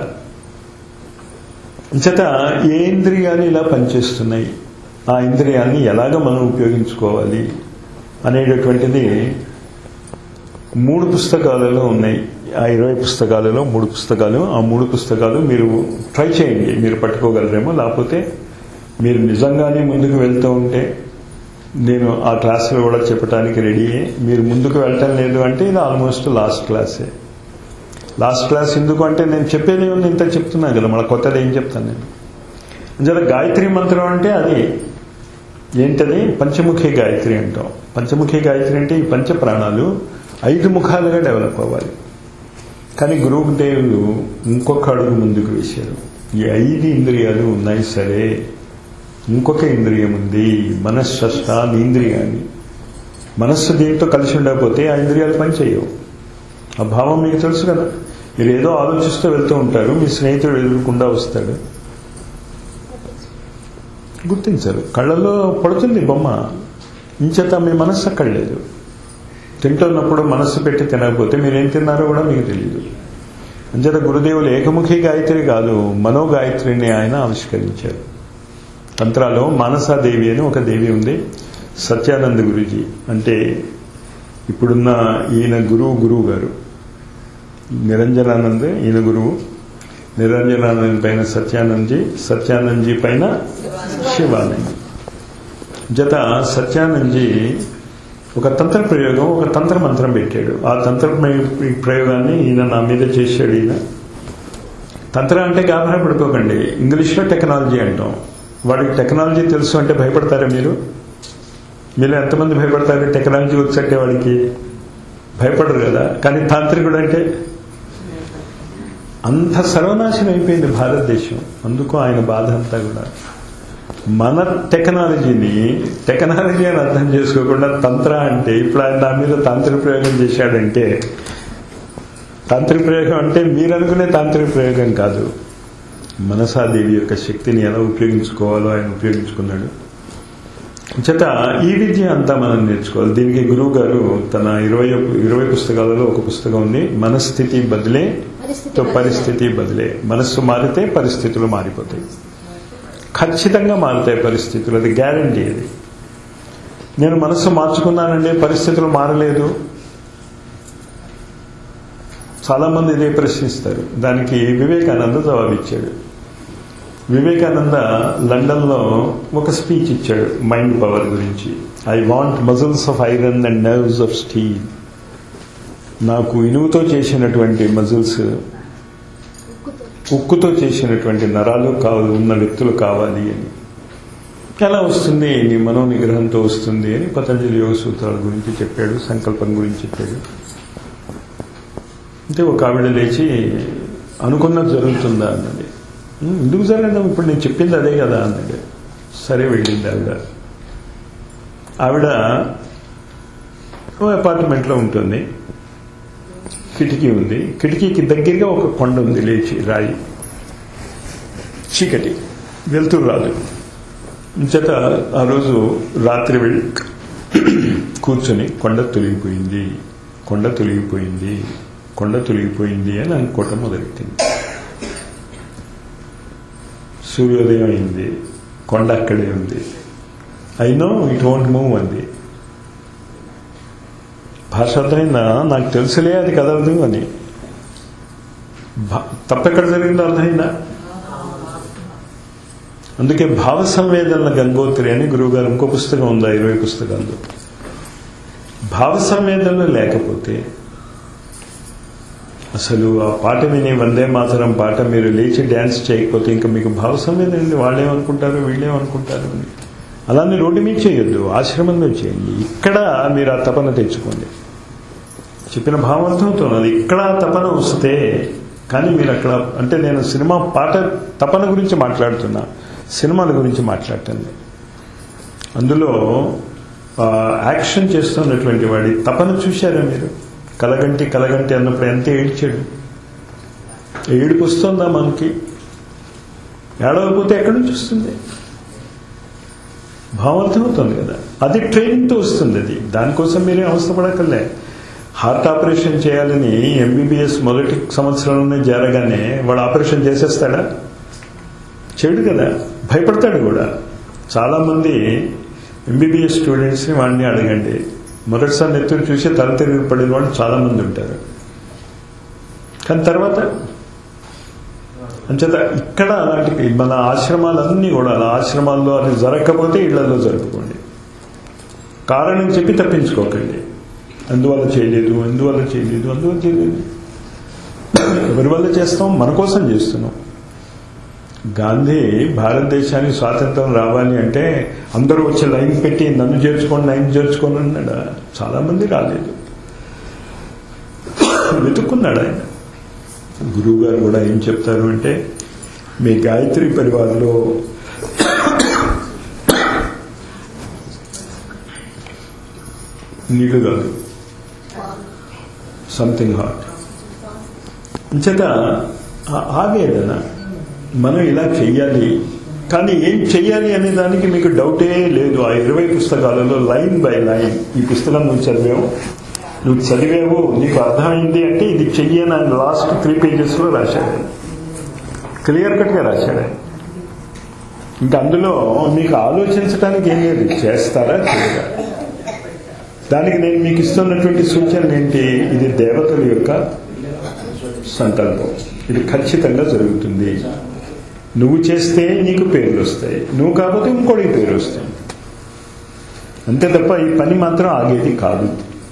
చేత ఏ ఇంద్రియాలు ఇలా పనిచేస్తున్నాయి ఆ ఇంద్రియాన్ని ఎలాగ మనం ఉపయోగించుకోవాలి అనేటటువంటిది మూడు పుస్తకాలలో ఉన్నాయి ఆ ఇరవై పుస్తకాలలో మూడు పుస్తకాలు ఆ మూడు పుస్తకాలు మీరు ట్రై చేయండి మీరు పట్టుకోగలరేమో లేకపోతే మీరు నిజంగానే ముందుకు వెళ్తూ ఉంటే నేను ఆ క్లాసులో కూడా చెప్పడానికి రెడీయే మీరు ముందుకు వెళ్ళటం లేదు అంటే ఇది ఆల్మోస్ట్ లాస్ట్ క్లాసే లాస్ట్ క్లాస్ ఎందుకు అంటే నేను చెప్పేది ఉంది ఇంత చెప్తున్నా కదా మళ్ళీ కొత్తది ఏం చెప్తాను నేను జర గాయత్రి మంత్రం అంటే అది ఏంటది పంచముఖి గాయత్రి అంటాం పంచముఖి గాయత్రి అంటే ఈ పంచ ప్రాణాలు ఐదు ముఖాలుగా డెవలప్ అవ్వాలి కానీ గురువు దేవుడు ఇంకొక అడుగు ముందుకు వేశారు ఈ ఐదు ఇంద్రియాలు ఉన్నాయి సరే ఇంకొక ఇంద్రియం ఉంది మనశ్శస్త ఇంద్రియాన్ని మనస్సు దీంతో కలిసి ఉండకపోతే ఆ ఇంద్రియాలు పనిచేయవు ఆ భావం మీకు తెలుసు కదా మీరు ఏదో ఆలోచిస్తూ వెళ్తూ ఉంటారు మీ స్నేహితుడు ఎదురకుండా వస్తాడు గుర్తించరు కళ్ళల్లో పడుతుంది బొమ్మ ఇంచేత మీ మనస్సు అక్కడ లేదు తింటున్నప్పుడు మనస్సు పెట్టి తినకపోతే మీరేం తిన్నారో కూడా మీకు తెలియదు అంచేత గురుదేవులు ఏకముఖి గాయత్రి కాదు మనో గాయత్రిని ఆయన ఆవిష్కరించారు తంత్రాలో మానసాదేవి అని ఒక దేవి ఉంది సత్యానంద గురుజీ అంటే ఇప్పుడున్న ఈయన గురువు గురువు గారు నిరంజనానంద్ ఈయన గురువు నిరంజనానంద్ పైన సత్యానందజీ సత్యానందజీ పైన శివానంద్ జత సత్యానందజీ ఒక తంత్ర ప్రయోగం ఒక తంత్ర మంత్రం పెట్టాడు ఆ తంత్ర ప్రయ- ప్రయోగాన్ని ఈయన నా మీద చేశాడు ఈయన తంత్ర అంటే గాబరా పడిపోకండి ఇంగ్లీష్లో టెక్నాలజీ అంటాం వాడికి టెక్నాలజీ తెలుసు అంటే భయపడతారా మీరు మీరు ఎంతమంది భయపడతారు టెక్నాలజీ వచ్చంటే వాడికి భయపడరు కదా కానీ తాంత్రికుడు అంటే అంత సర్వనాశనం అయిపోయింది భారతదేశం అందుకు ఆయన బాధ అంతా కూడా మన టెక్నాలజీని టెక్నాలజీ అని అర్థం చేసుకోకుండా తంత్ర అంటే ఇప్పుడు ఆయన నా మీద తాంత్రిక ప్రయోగం చేశాడంటే తాంత్రిక ప్రయోగం అంటే మీరు అనుకునే తాంత్రిక ప్రయోగం కాదు మనసాదేవి యొక్క శక్తిని ఎలా ఉపయోగించుకోవాలో ఆయన ఉపయోగించుకున్నాడు చేత ఈ విద్య అంతా మనం నేర్చుకోవాలి దీనికి గురువు గారు తన ఇరవై ఇరవై పుస్తకాలలో ఒక పుస్తకం ఉంది మనస్థితి బదిలే తో పరిస్థితి బదిలే మనస్సు మారితే పరిస్థితులు మారిపోతాయి ఖచ్చితంగా మారుతాయి పరిస్థితులు అది గ్యారంటీ అది నేను మనస్సు మార్చుకున్నానండి పరిస్థితులు మారలేదు చాలా మంది ఇదే ప్రశ్నిస్తారు దానికి వివేకానంద జవాబిచ్చాడు వివేకానంద లండన్లో ఒక స్పీచ్ ఇచ్చాడు మైండ్ పవర్ గురించి I want muscles of iron and nerves of steel నాకు ఇనువుతో చేసినటువంటి మజిల్స్ ఉక్కుతో చేసినటువంటి నరాలు కావాలి ఉన్న వ్యక్తులు కావాలి అని ఎలా వస్తుంది నీ మనో నిగ్రహంతో వస్తుంది అని పతంజలి యోగ సూత్రాల గురించి చెప్పాడు సంకల్పం గురించి చెప్పాడు అంటే ఒక ఆవిడ లేచి అనుకున్నది జరుగుతుందా అన్నది "ఉమ్, ఎందుకు జరగడం ఇప్పుడు నేను చెప్పింది అదే కదా అన్నది సరే వెళ్ళింది ఆవిడ ఆవిడ ఓ అపార్ట్మెంట్లో ఉంటుంది కిటికీ ఉంది కిటికీకి దగ్గరగా ఒక కొండ ఉంది లేచి రాయి చీకటి వెళ్తురు రాదు చేత ఆ రోజు రాత్రి వెళ్ళి కూర్చొని కొండ తొలగిపోయింది కొండ తొలగిపోయింది కొండ తొలగిపోయింది అని అనుకోవటం మొదలెట్టింది సూర్యోదయం అయింది కొండ అక్కడే ఉంది I know it won't move అంది భాష అర్థమైందా నాకు తెలుసులే అది కదలదు అని భా- తప్పెక్కడ జరిగిందో అర్థమైందా అందుకే భావ సంవేదనల గంగోత్రి అని గురువుగారు ఇంకో పుస్తకం ఉందా ఇరవై పుస్తకాల్లో భావ సంవేదనలు లేకపోతే అసలు ఆ పాట విని వందే మాతరం పాట మీరు లేచి డ్యాన్స్ చేయకపోతే ఇంకా మీకు భావ సంవేదన ఏంది? వాళ్ళేమనుకుంటారు వీళ్ళేమనుకుంటారు అని అలానే రోడ్డు మీద చేయొద్దు ఆశ్రమంలో చేయండి ఇక్కడ మీరు ఆ తపన తెచ్చుకోండి చెప్పిన భావం అర్థమవుతున్నది ఇక్కడ ఆ తపన వస్తే కానీ మీరు అక్కడ అంటే నేను సినిమా పాట తపన గురించి మాట్లాడుతున్నా సినిమాల గురించి మాట్లాడటండి అందులో ఆ, యాక్షన్ చేస్తున్నటువంటి వాడి తపన చూశారా మీరు కలగంటి కలగంటి అన్నప్పుడు ఎంత ఏడ్చాడు ఏడుపు వస్తుందా మనకి ఏడవకపోతే ఎక్కడి నుంచి వస్తుంది భావం అర్థమవుతుంది కదా అది ట్రైనింగ్తో వస్తుంది అది దానికోసం మీరేం అవసరపడకలే హార్ట్ ఆపరేషన్ చేయాలని ఎంబీబీఎస్ మొదటి సంవత్సరంలోనే జరగానే వాడు ఆపరేషన్ చేసేస్తాడా చెడు కదా భయపడతాడు కూడా చాలామంది ఎంబీబీఎస్ స్టూడెంట్స్ని వాడిని అడగండి మొదటిసారి నెత్తురు చూసి తల తిరిగి పడిన వాళ్ళు చాలామంది ఉంటారు కానీ తర్వాత అంచేత ఇక్కడ అలాంటి మన ఆశ్రమాలన్నీ కూడా అలా ఆశ్రమాల్లో అది జరగకపోతే ఇళ్లలో జరుపుకోండి కారణం చెప్పి తప్పించుకోకండి అందువల్ల చేయలేదు అందువల్ల చేయలేదు అందువల్ల చేయలేదు ఎవరి వల్ల చేస్తాం మన కోసం చేస్తున్నాం గాంధీ భారతదేశానికి స్వాతంత్రం రావాలి అంటే అందరూ వచ్చి లైన్ పెట్టి నన్ను చేర్చుకోండి లైన్ చేర్చుకోండి అన్నాడు చాలా మంది రాలేదు వెతుక్కున్నాడు ఆయన గురువు గారు కూడా ఏం చెప్తారు అంటే మీ గాయత్రి పరివారంలో నీళ్లు కాదు సంథింగ్ హాట్ అంచేత ఆ- ఆవేదన మనం ఇలా చెయ్యాలి కానీ ఏం చెయ్యాలి అనే దానికి మీకు డౌటే లేదు ఆ ఇరవై పుస్తకాలలో లైన్ బై లైన్ ఈ పుస్తకం నువ్వు చదివావు నువ్వు చదివావు నీకు అర్థమైంది అంటే ఇది చెయ్యని ఆయన లాస్ట్ త్రీ పేజెస్లో రాశాడు క్లియర్ కట్గా రాశాడు ఆయన. ఇంకా అందులో మీకు ఆలోచించడానికి ఏం లేదు చేస్తారా చేయరా దానికి నేను మీకు ఇస్తున్నటువంటి సూచనలు ఏంటి ఇది దేవతల యొక్క సంకల్పం ఇది ఖచ్చితంగా జరుగుతుంది నువ్వు చేస్తే నీకు పేర్లు వస్తాయి నువ్వు కాకపోతే ఇంకోటికి పేరు వస్తుంది అంతే తప్ప ఈ పని మాత్రం ఆగేది కాదు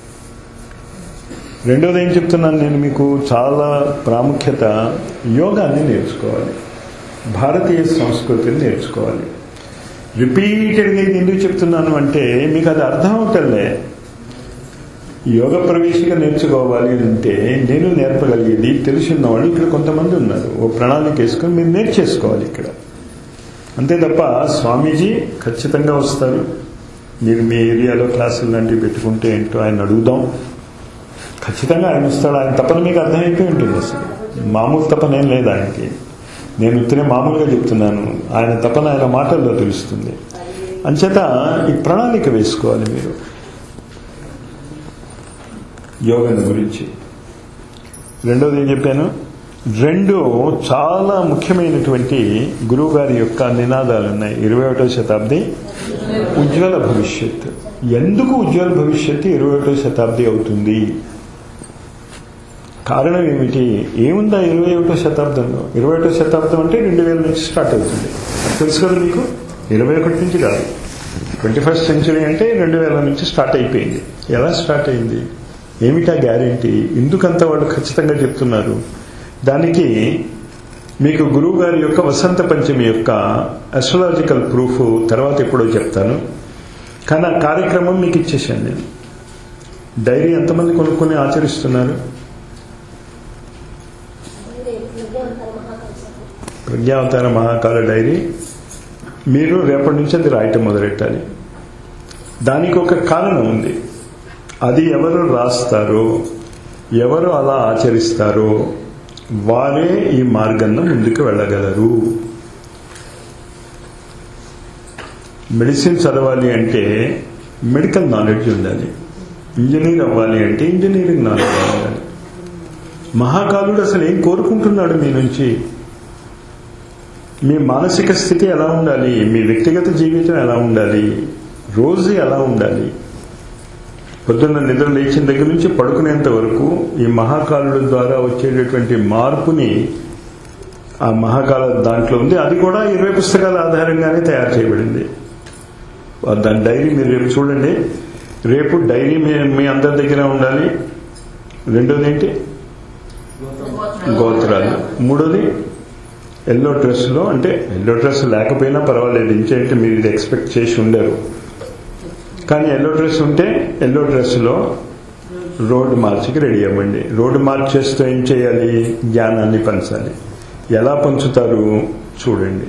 రెండోది ఏం చెప్తున్నాను నేను మీకు చాలా ప్రాముఖ్యత యోగాన్ని నేర్చుకోవాలి భారతీయ సంస్కృతిని నేర్చుకోవాలి రిపీటెడ్గా ఇది ఎందుకు చెప్తున్నాను అంటే మీకు అది అర్థం అవుతలే యోగ ప్రవేశిక నేర్చుకోవాలి అంటే నేను నేర్పగలిగేది తెలిసిన వాళ్ళు ఇక్కడ కొంతమంది ఉన్నారు ఓ ప్రణాళిక వేసుకొని మీరు నేర్చేసుకోవాలి ఇక్కడ అంతే తప్ప స్వామీజీ ఖచ్చితంగా వస్తారు మీరు మీ ఏరియాలో క్లాసులు లాంటివి పెట్టుకుంటే ఏంటో ఆయన అడుగుదాం ఖచ్చితంగా ఆయన వస్తాడు ఆయన తపన మీకు అర్థమైపోయి ఉంటుంది అసలు మామూలు తపన ఏం లేదు ఆయనకి నేను ఉత్తరే మామూలుగా చెప్తున్నాను ఆయన తపన ఆయన మాటల్లో తెలుస్తుంది అంచేత ఈ ప్రణాళిక వేసుకోవాలి మీరు యోగం గురించి రెండోది ఏం చెప్పాను రెండు చాలా ముఖ్యమైనటువంటి గురువు గారి యొక్క నినాదాలు ఉన్నాయి ఇరవై ఒకటో శతాబ్ది ఉజ్వల భవిష్యత్ ఎందుకు ఉజ్వల భవిష్యత్తు ఇరవై ఒకటో శతాబ్ది అవుతుంది కారణం ఏమిటి ఏముందా ఇరవై ఒకటో శతాబ్దంలో ఇరవై ఒకటో శతాబ్దం అంటే రెండు వేల నుంచి స్టార్ట్ అవుతుంది తెలుసు కదా మీకు ఇరవై ఒకటి నుంచి కాదు ట్వంటీ ఫస్ట్ సెంచురీ అంటే రెండు వేల నుంచి స్టార్ట్ అయిపోయింది ఎలా స్టార్ట్ అయింది ఏమిటా గ్యారంటీ ఎందుకంత వాళ్ళు ఖచ్చితంగా చెప్తున్నారు దానికి మీకు గురువు గారి యొక్క వసంత పంచమి యొక్క అస్ట్రాలజికల్ ప్రూఫ్ తర్వాత ఎప్పుడో చెప్తాను కానీ ఆ కార్యక్రమం మీకు ఇచ్చేసాను నేను డైరీ ఎంతమంది కొనుక్కొని ఆచరిస్తున్నారు ప్రజ్ఞావతార మహాకాల డైరీ మీరు రేపటి నుంచి అది రాయటం మొదలెట్టాలి దానికి ఒక కారణం ఉంది అది ఎవరు రాస్తారో ఎవరు అలా ఆచరిస్తారో వారే ఈ మార్గంలో ముందుకు వెళ్ళగలరు మెడిసిన్ చదవాలి అంటే మెడికల్ నాలెడ్జ్ ఉండాలి ఇంజనీర్ అవ్వాలి అంటే ఇంజనీరింగ్ నాలెడ్జ్ ఉండాలి మహాకాలుడు అసలు ఏం కోరుకుంటున్నాడు మీ నుంచి మీ మానసిక స్థితి ఎలా ఉండాలి మీ వ్యక్తిగత జీవితం ఎలా ఉండాలి రోజు ఎలా ఉండాలి పొద్దున్న నిద్ర లేచిన దగ్గర నుంచి పడుకునేంత వరకు ఈ మహాకాలుడు ద్వారా వచ్చేటటువంటి మార్పుని ఆ మహాకాల దాంట్లో ఉంది అది కూడా ఇరవై పుస్తకాల ఆధారంగానే తయారు చేయబడింది దాని డైరీ మీరు రేపు చూడండి రేపు డైరీ మీ మీ అందరి దగ్గర ఉండాలి రెండోది ఏంటి గోత్రాలు మూడోది ఎల్లో డ్రెస్లో అంటే ఎల్లో డ్రెస్ లేకపోయినా పర్వాలేదు ఇంచేంటే మీరు ఇది ఎక్స్పెక్ట్ చేసి ఉండరు కానీ ఎల్లో డ్రెస్ ఉంటే ఎల్లో డ్రెస్లో రోడ్ మార్చికి రెడీ అవ్వండి రోడ్ మార్చ్ చేస్తూ ఏం చేయాలి జ్ఞానాన్ని పంచాలి ఎలా పంచుతారు చూడండి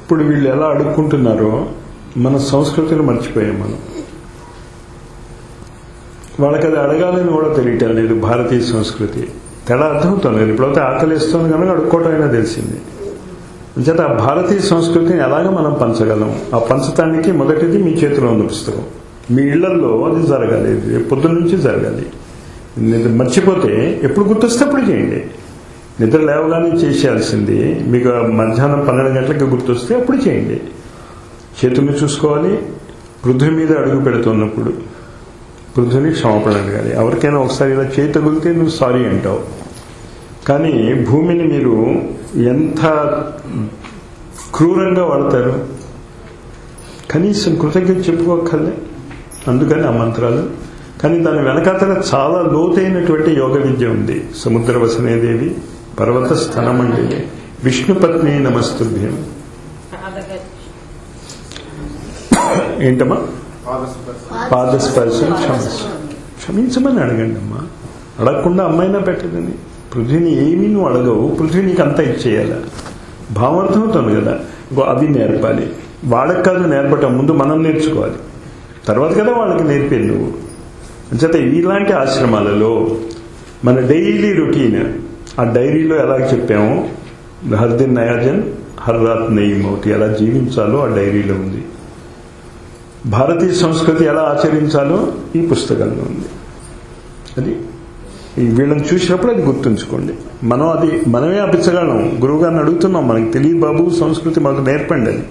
ఇప్పుడు వీళ్ళు ఎలా అడుక్కుంటున్నారో మన సంస్కృతిని మర్చిపోయాం మనం వాళ్ళకి అది అడగాలని కూడా తెలియటం లేదు భారతీయ సంస్కృతి తేడా అర్థమవుతుంది కదా ఇప్పుడైతే ఆకలిస్తుంది కనుక అడుక్కోవటం అయినా తెలిసింది అంచేత ఆ భారతీయ సంస్కృతిని ఎలాగ మనం పంచగలం ఆ పంచటానికి మొదటిది మీ చేతిలో ఉన్న పుస్తకం మీ ఇళ్లలో అది జరగాలి ఇది పొద్దున్న నుంచి జరగాలి నిద్ర మర్చిపోతే ఎప్పుడు గుర్తొస్తే అప్పుడు చేయండి నిద్ర లేవగానే చేసేయాల్సింది మీకు మధ్యాహ్నం పన్నెండు గంటలకు గుర్తొస్తే అప్పుడు చేయండి చేతుల్ని చూసుకోవాలి పృథ్వీ మీద అడుగు పెడుతున్నప్పుడు పృథ్వీని క్షమాపణ అడగాలి ఎవరికైనా ఒకసారి ఇలా చేయి తగిలితే నువ్వు సారీ అంటావు కానీ భూమిని మీరు ఎంత క్రూరంగా వాడతారు కనీసం కృతజ్ఞత చెప్పుకోకర్లే అందుకని ఆ మంత్రాలు కానీ దాని వెనకాతల చాలా లోతైనటువంటి యోగ విద్య ఉంది సముద్ర వసనేదేవి పర్వత స్థనమండి విష్ణుపత్ని నమస్తుభ్యం ఏంటమ్మా పాదస్పర్శం క్షమించ క్షమించమని అడగండి అమ్మా అడగకుండా అమ్మాయినా పెట్టదని పృథ్వీని ఏమీ నువ్వు అడగవు పృథ్వీ నీకు అంతా ఇచ్చేయాల భావార్థమవుతుంది కదా ఇంకో అది నేర్పాలి వాళ్ళకి కాదు నేర్పటం ముందు మనం నేర్చుకోవాలి తర్వాత కదా వాళ్ళకి నేర్పేది నువ్వు అంచేత ఇలాంటి ఆశ్రమాలలో మన డైలీ రొటీన్ ఆ డైరీలో ఎలా చెప్పామో హర్ దిన్ నయాజన్ హర్ రాత్ నెయ్యి మౌతి ఎలా జీవించాలో ఆ డైరీలో ఉంది భారతీయ సంస్కృతి ఎలా ఆచరించాలో ఈ పుస్తకంలో ఉంది అది ఈ వీళ్ళని చూసినప్పుడు అది గుర్తుంచుకోండి మనం అది మనమే అపించగలం గురువు గారిని అడుగుతున్నాం మనకి తెలియదు బాబు సంస్కృతి మాకు నేర్పండి అది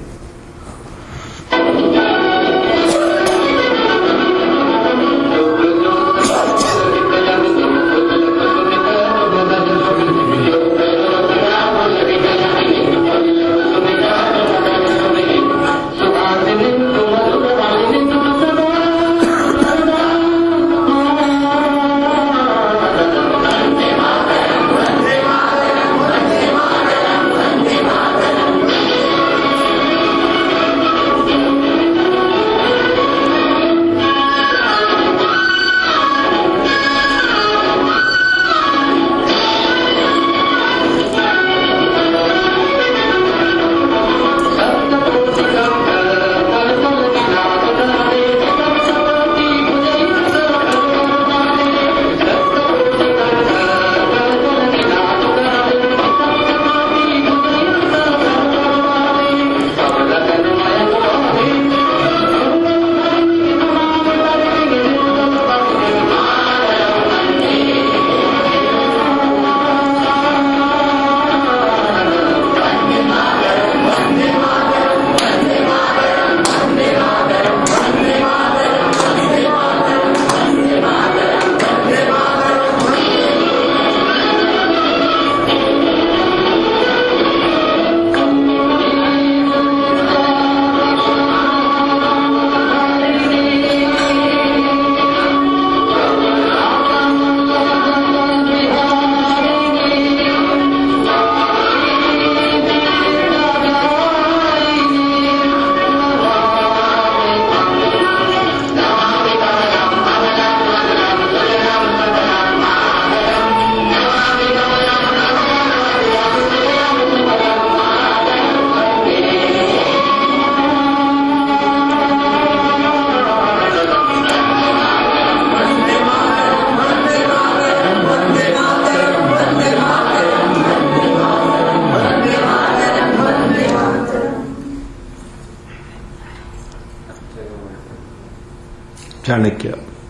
చాణక్య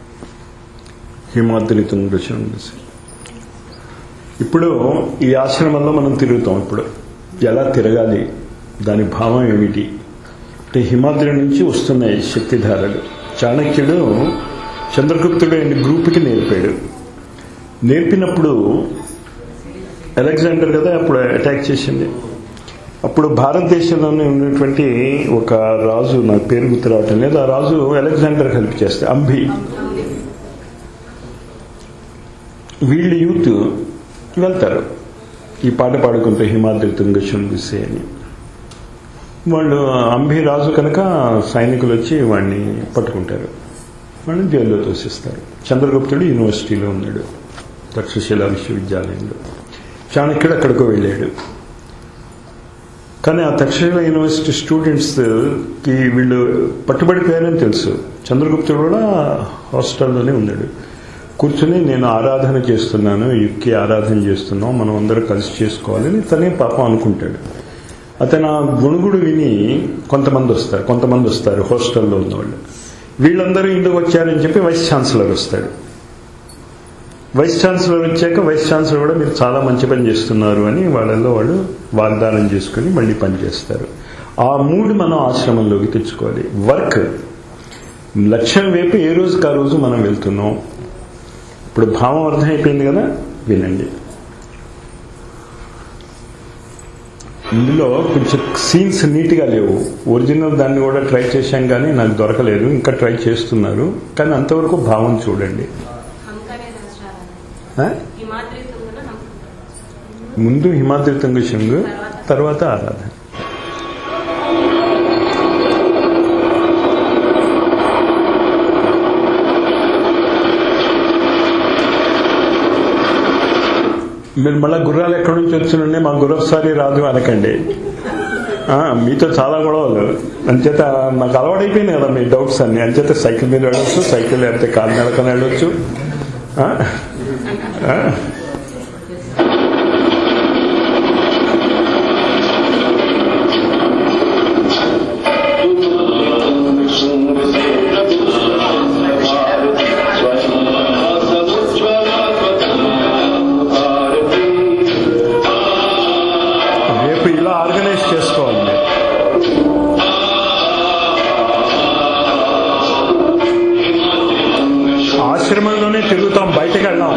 హిమాద్రితం రుచి ఇప్పుడు ఈ ఆశ్రమంలో మనం తిరుగుతాం ఇప్పుడు ఎలా తిరగాలి దాని భావం ఏమిటి అంటే హిమాద్రి నుంచి వస్తున్నాయి శక్తిధారలు చాణక్యుడు చంద్రగుప్తుడు అనే గ్రూప్కి నేర్పాడు నేర్పినప్పుడు అలెగ్జాండర్ కదా అప్పుడు అటాక్ చేసింది అప్పుడు భారతదేశంలోనే ఉన్నటువంటి ఒక రాజు నాకు పేరు గుర్తు రావటం లేదు ఆ రాజు అలెగ్జాండర్ హెల్ప్ చేస్తే అంబి వీళ్ళు యూత్ వెళ్తారు ఈ పాట పాడుకుంటూ హిమాద్రి తుంగశం విసే అని వాళ్ళు అంబి రాజు కనుక సైనికులు వచ్చి వాడిని పట్టుకుంటారు వాడిని జైల్లో తోసిస్తారు చంద్రగుప్తుడు యూనివర్సిటీలో ఉన్నాడు తక్షశిల విశ్వవిద్యాలయంలో చాణక్యుడు అక్కడికో వెళ్ళాడు కానీ ఆ తక్షశిల యూనివర్సిటీ స్టూడెంట్స్కి వీళ్ళు పట్టుబడిపోయారని తెలుసు చంద్రగుప్తుడు కూడా హాస్టల్లోనే ఉన్నాడు కూర్చుని నేను ఆరాధన చేస్తున్నాను యుక్కి ఆరాధన చేస్తున్నాం మనం అందరం కలిసి చేసుకోవాలని తనే పాపం అనుకుంటాడు అతను ఆ గుణుగుడు విని కొంతమంది వస్తారు కొంతమంది వస్తారు హాస్టల్లో ఉన్నవాళ్ళు వీళ్ళందరూ ఇందుకు వచ్చారని చెప్పి వైస్ ఛాన్సలర్ వస్తాడు వైస్ ఛాన్సలర్ వచ్చాక వైస్ ఛాన్సలర్ కూడా మీరు చాలా మంచి పని చేస్తున్నారు అని వాళ్ళల్లో వాళ్ళు వాగ్దానం చేసుకుని మళ్ళీ పని చేస్తారు ఆ మూడు మనం ఆశ్రమంలోకి తెచ్చుకోవాలి వర్క్ లక్ష్యం వైపు ఏ రోజుకి ఆ రోజు మనం వెళ్తున్నాం ఇప్పుడు భావం అర్థమైపోయింది కదా వినండి ఇందులో కొంచెం సీన్స్ నీట్గా లేవు ఒరిజినల్ దాన్ని కూడా ట్రై చేశాం కానీ నాకు దొరకలేదు ఇంకా ట్రై చేస్తున్నారు కానీ అంతవరకు భావం చూడండి हमकने राष्ट्राला ఆ? हिमाद्री तुंगन हम ముందు హిమాద్రి తుంగశంగు తర్వాత ఆరాధన మీరు మళ్ళీ గుర్రాలు ఎక్కడి నుంచి వచ్చినండి మా గుర్రసారి రాదు అనకండి ఆ, మీతో చాలా గొడవలు అంచేత నాకు అలవాటైపోయింది కదా మీ డౌట్స్ అన్ని అంచేత సైకిల్ మీద వెళ్ళొచ్చు సైకిల్ లేకపోతే కాలు నడకని వెళ్ళొచ్చు ఆ? ఆ? రేపు ఇలా ఆర్గనైజ్ చేసుకోవాలి మీరు ఆశ్రమంలోనే తిరుగుతాం బయటకు వెళ్ళాం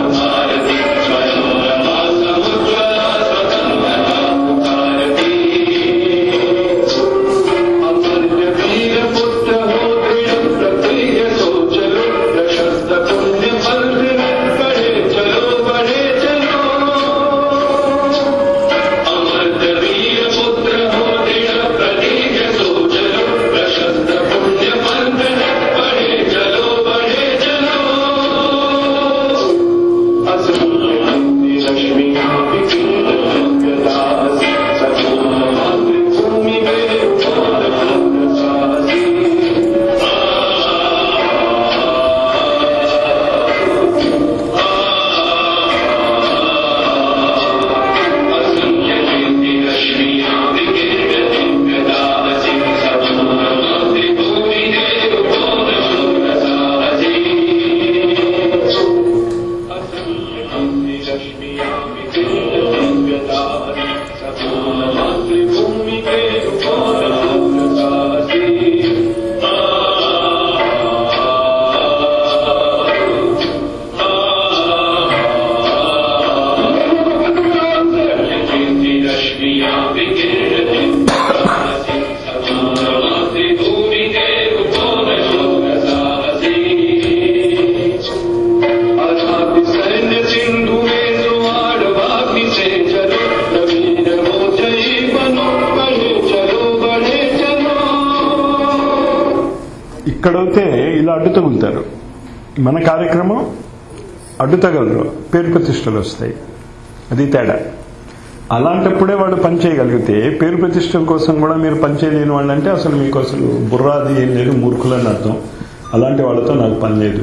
ఇక్కడైతే ఇలా అడ్డు తగులుతారు మన కార్యక్రమం అడ్డు తగలరు పేరు ప్రతిష్టలు వస్తాయి అది తేడా అలాంటప్పుడే వాడు పని చేయగలిగితే పేరు ప్రతిష్టల కోసం కూడా మీరు పని చేయలేని వాళ్ళంటే అసలు మీకు అసలు బుర్రాది ఏం లేదు మూర్ఖులని అర్థం అలాంటి వాళ్ళతో నాకు పని లేదు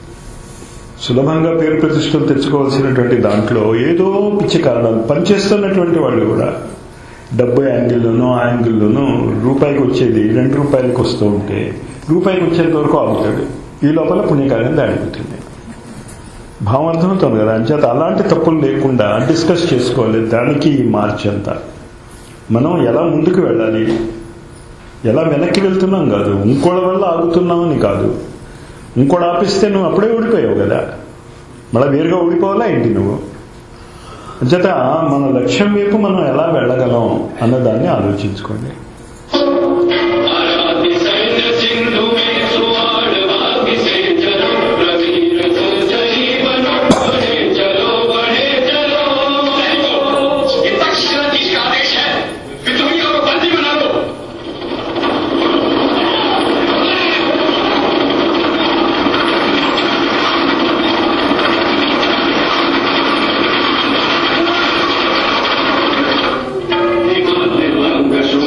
సులభంగా పేరు ప్రతిష్టలు తెచ్చుకోవాల్సినటువంటి దాంట్లో ఏదో పిచ్చి కారణాలు పనిచేస్తున్నటువంటి వాళ్ళు కూడా డబ్బు యాంగిల్లోనో ఆ యాంగిల్లోనో రూపాయికి వచ్చేది రెండు రూపాయలకి వస్తూ ఉంటే రూపాయికి వచ్చేంత వరకు ఆగుతాడు ఈ లోపల పుణ్యకార్యం దాడిపోతుంది భావం అర్థమవుతుంది కదా అంచేత అలాంటి తప్పులు లేకుండా డిస్కస్ చేసుకోవాలి దానికి ఈ మార్చ్ అంతా మనం ఎలా ముందుకు వెళ్ళాలి ఎలా వెనక్కి వెళ్తున్నాం కాదు ఇంకోళ్ళ వల్ల ఆగుతున్నామని కాదు ఇంకోటి ఆపిస్తే నువ్వు అప్పుడే ఊడిపోయావు కదా మళ్ళీ వేరుగా ఊడిపోవాలా ఏంటి నువ్వు అంచేత మన లక్ష్యం వైపు మనం ఎలా వెళ్ళగలం అన్నదాన్ని ఆలోచించుకోండి Thank you.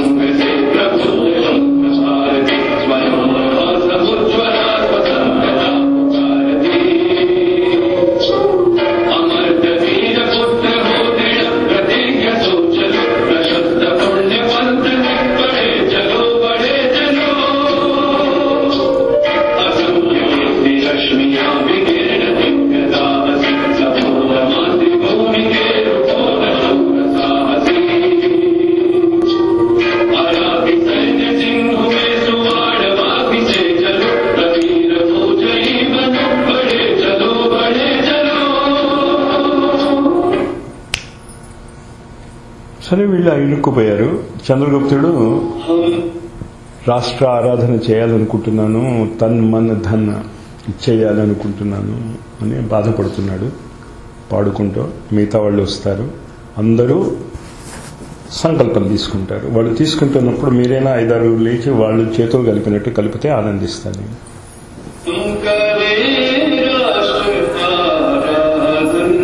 సరే వీళ్ళు ఇరుక్కుపోయారు చంద్రగుప్తుడు రాష్ట్ర ఆరాధన చేయాలనుకుంటున్నాను తన్ మన ధన్ ఇచ్చేయాలనుకుంటున్నాను అని బాధపడుతున్నాడు పాడుకుంటూ మిగతా వాళ్ళు వస్తారు అందరూ సంకల్పం తీసుకుంటారు వాళ్ళు తీసుకుంటున్నప్పుడు మీరైనా ఐదారు లేచి వాళ్ళు చేతులు కలిపినట్టు కలిపితే ఆనందిస్తాను हम करे राष्ट्र आराधन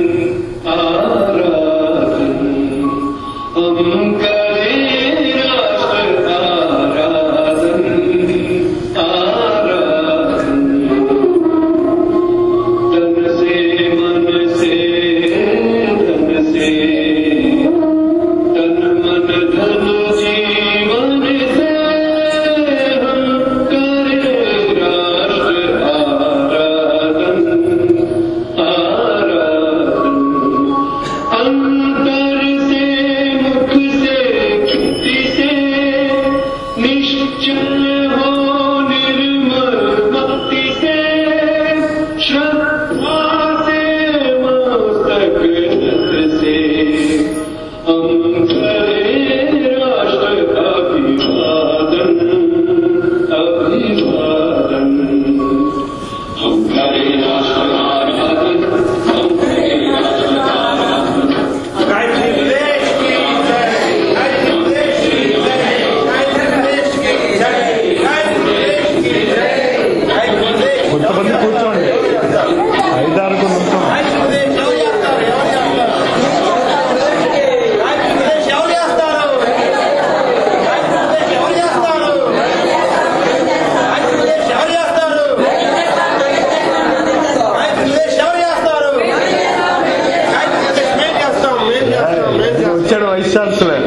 आराधन हम करे राष्ट्र आराधन आराधन तन से मन से धन से तन मन धन जीवन से हम करे राष्ट्र आराधन आराधन अंतर से मुख से कृति से निश्चल हो निर्मल भक्ति से श्रद्धा से मस्तक रत से हम करें राष्ट्र अभिवादन अभिवादन हम करें राष्ट्र आराधन हम करें राष्ट्र आराधन కొంతమంది కూర్చోండి ఐదారుకు మొత్తం వచ్చాడు వైస్ ఛాన్సలర్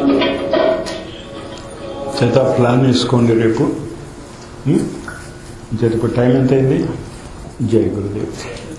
చేత ప్లాన్ వేసుకోండి రేపు ఉం? జత ఇప్పుడు టైం ఎంత అయింది జై గురుదేవ్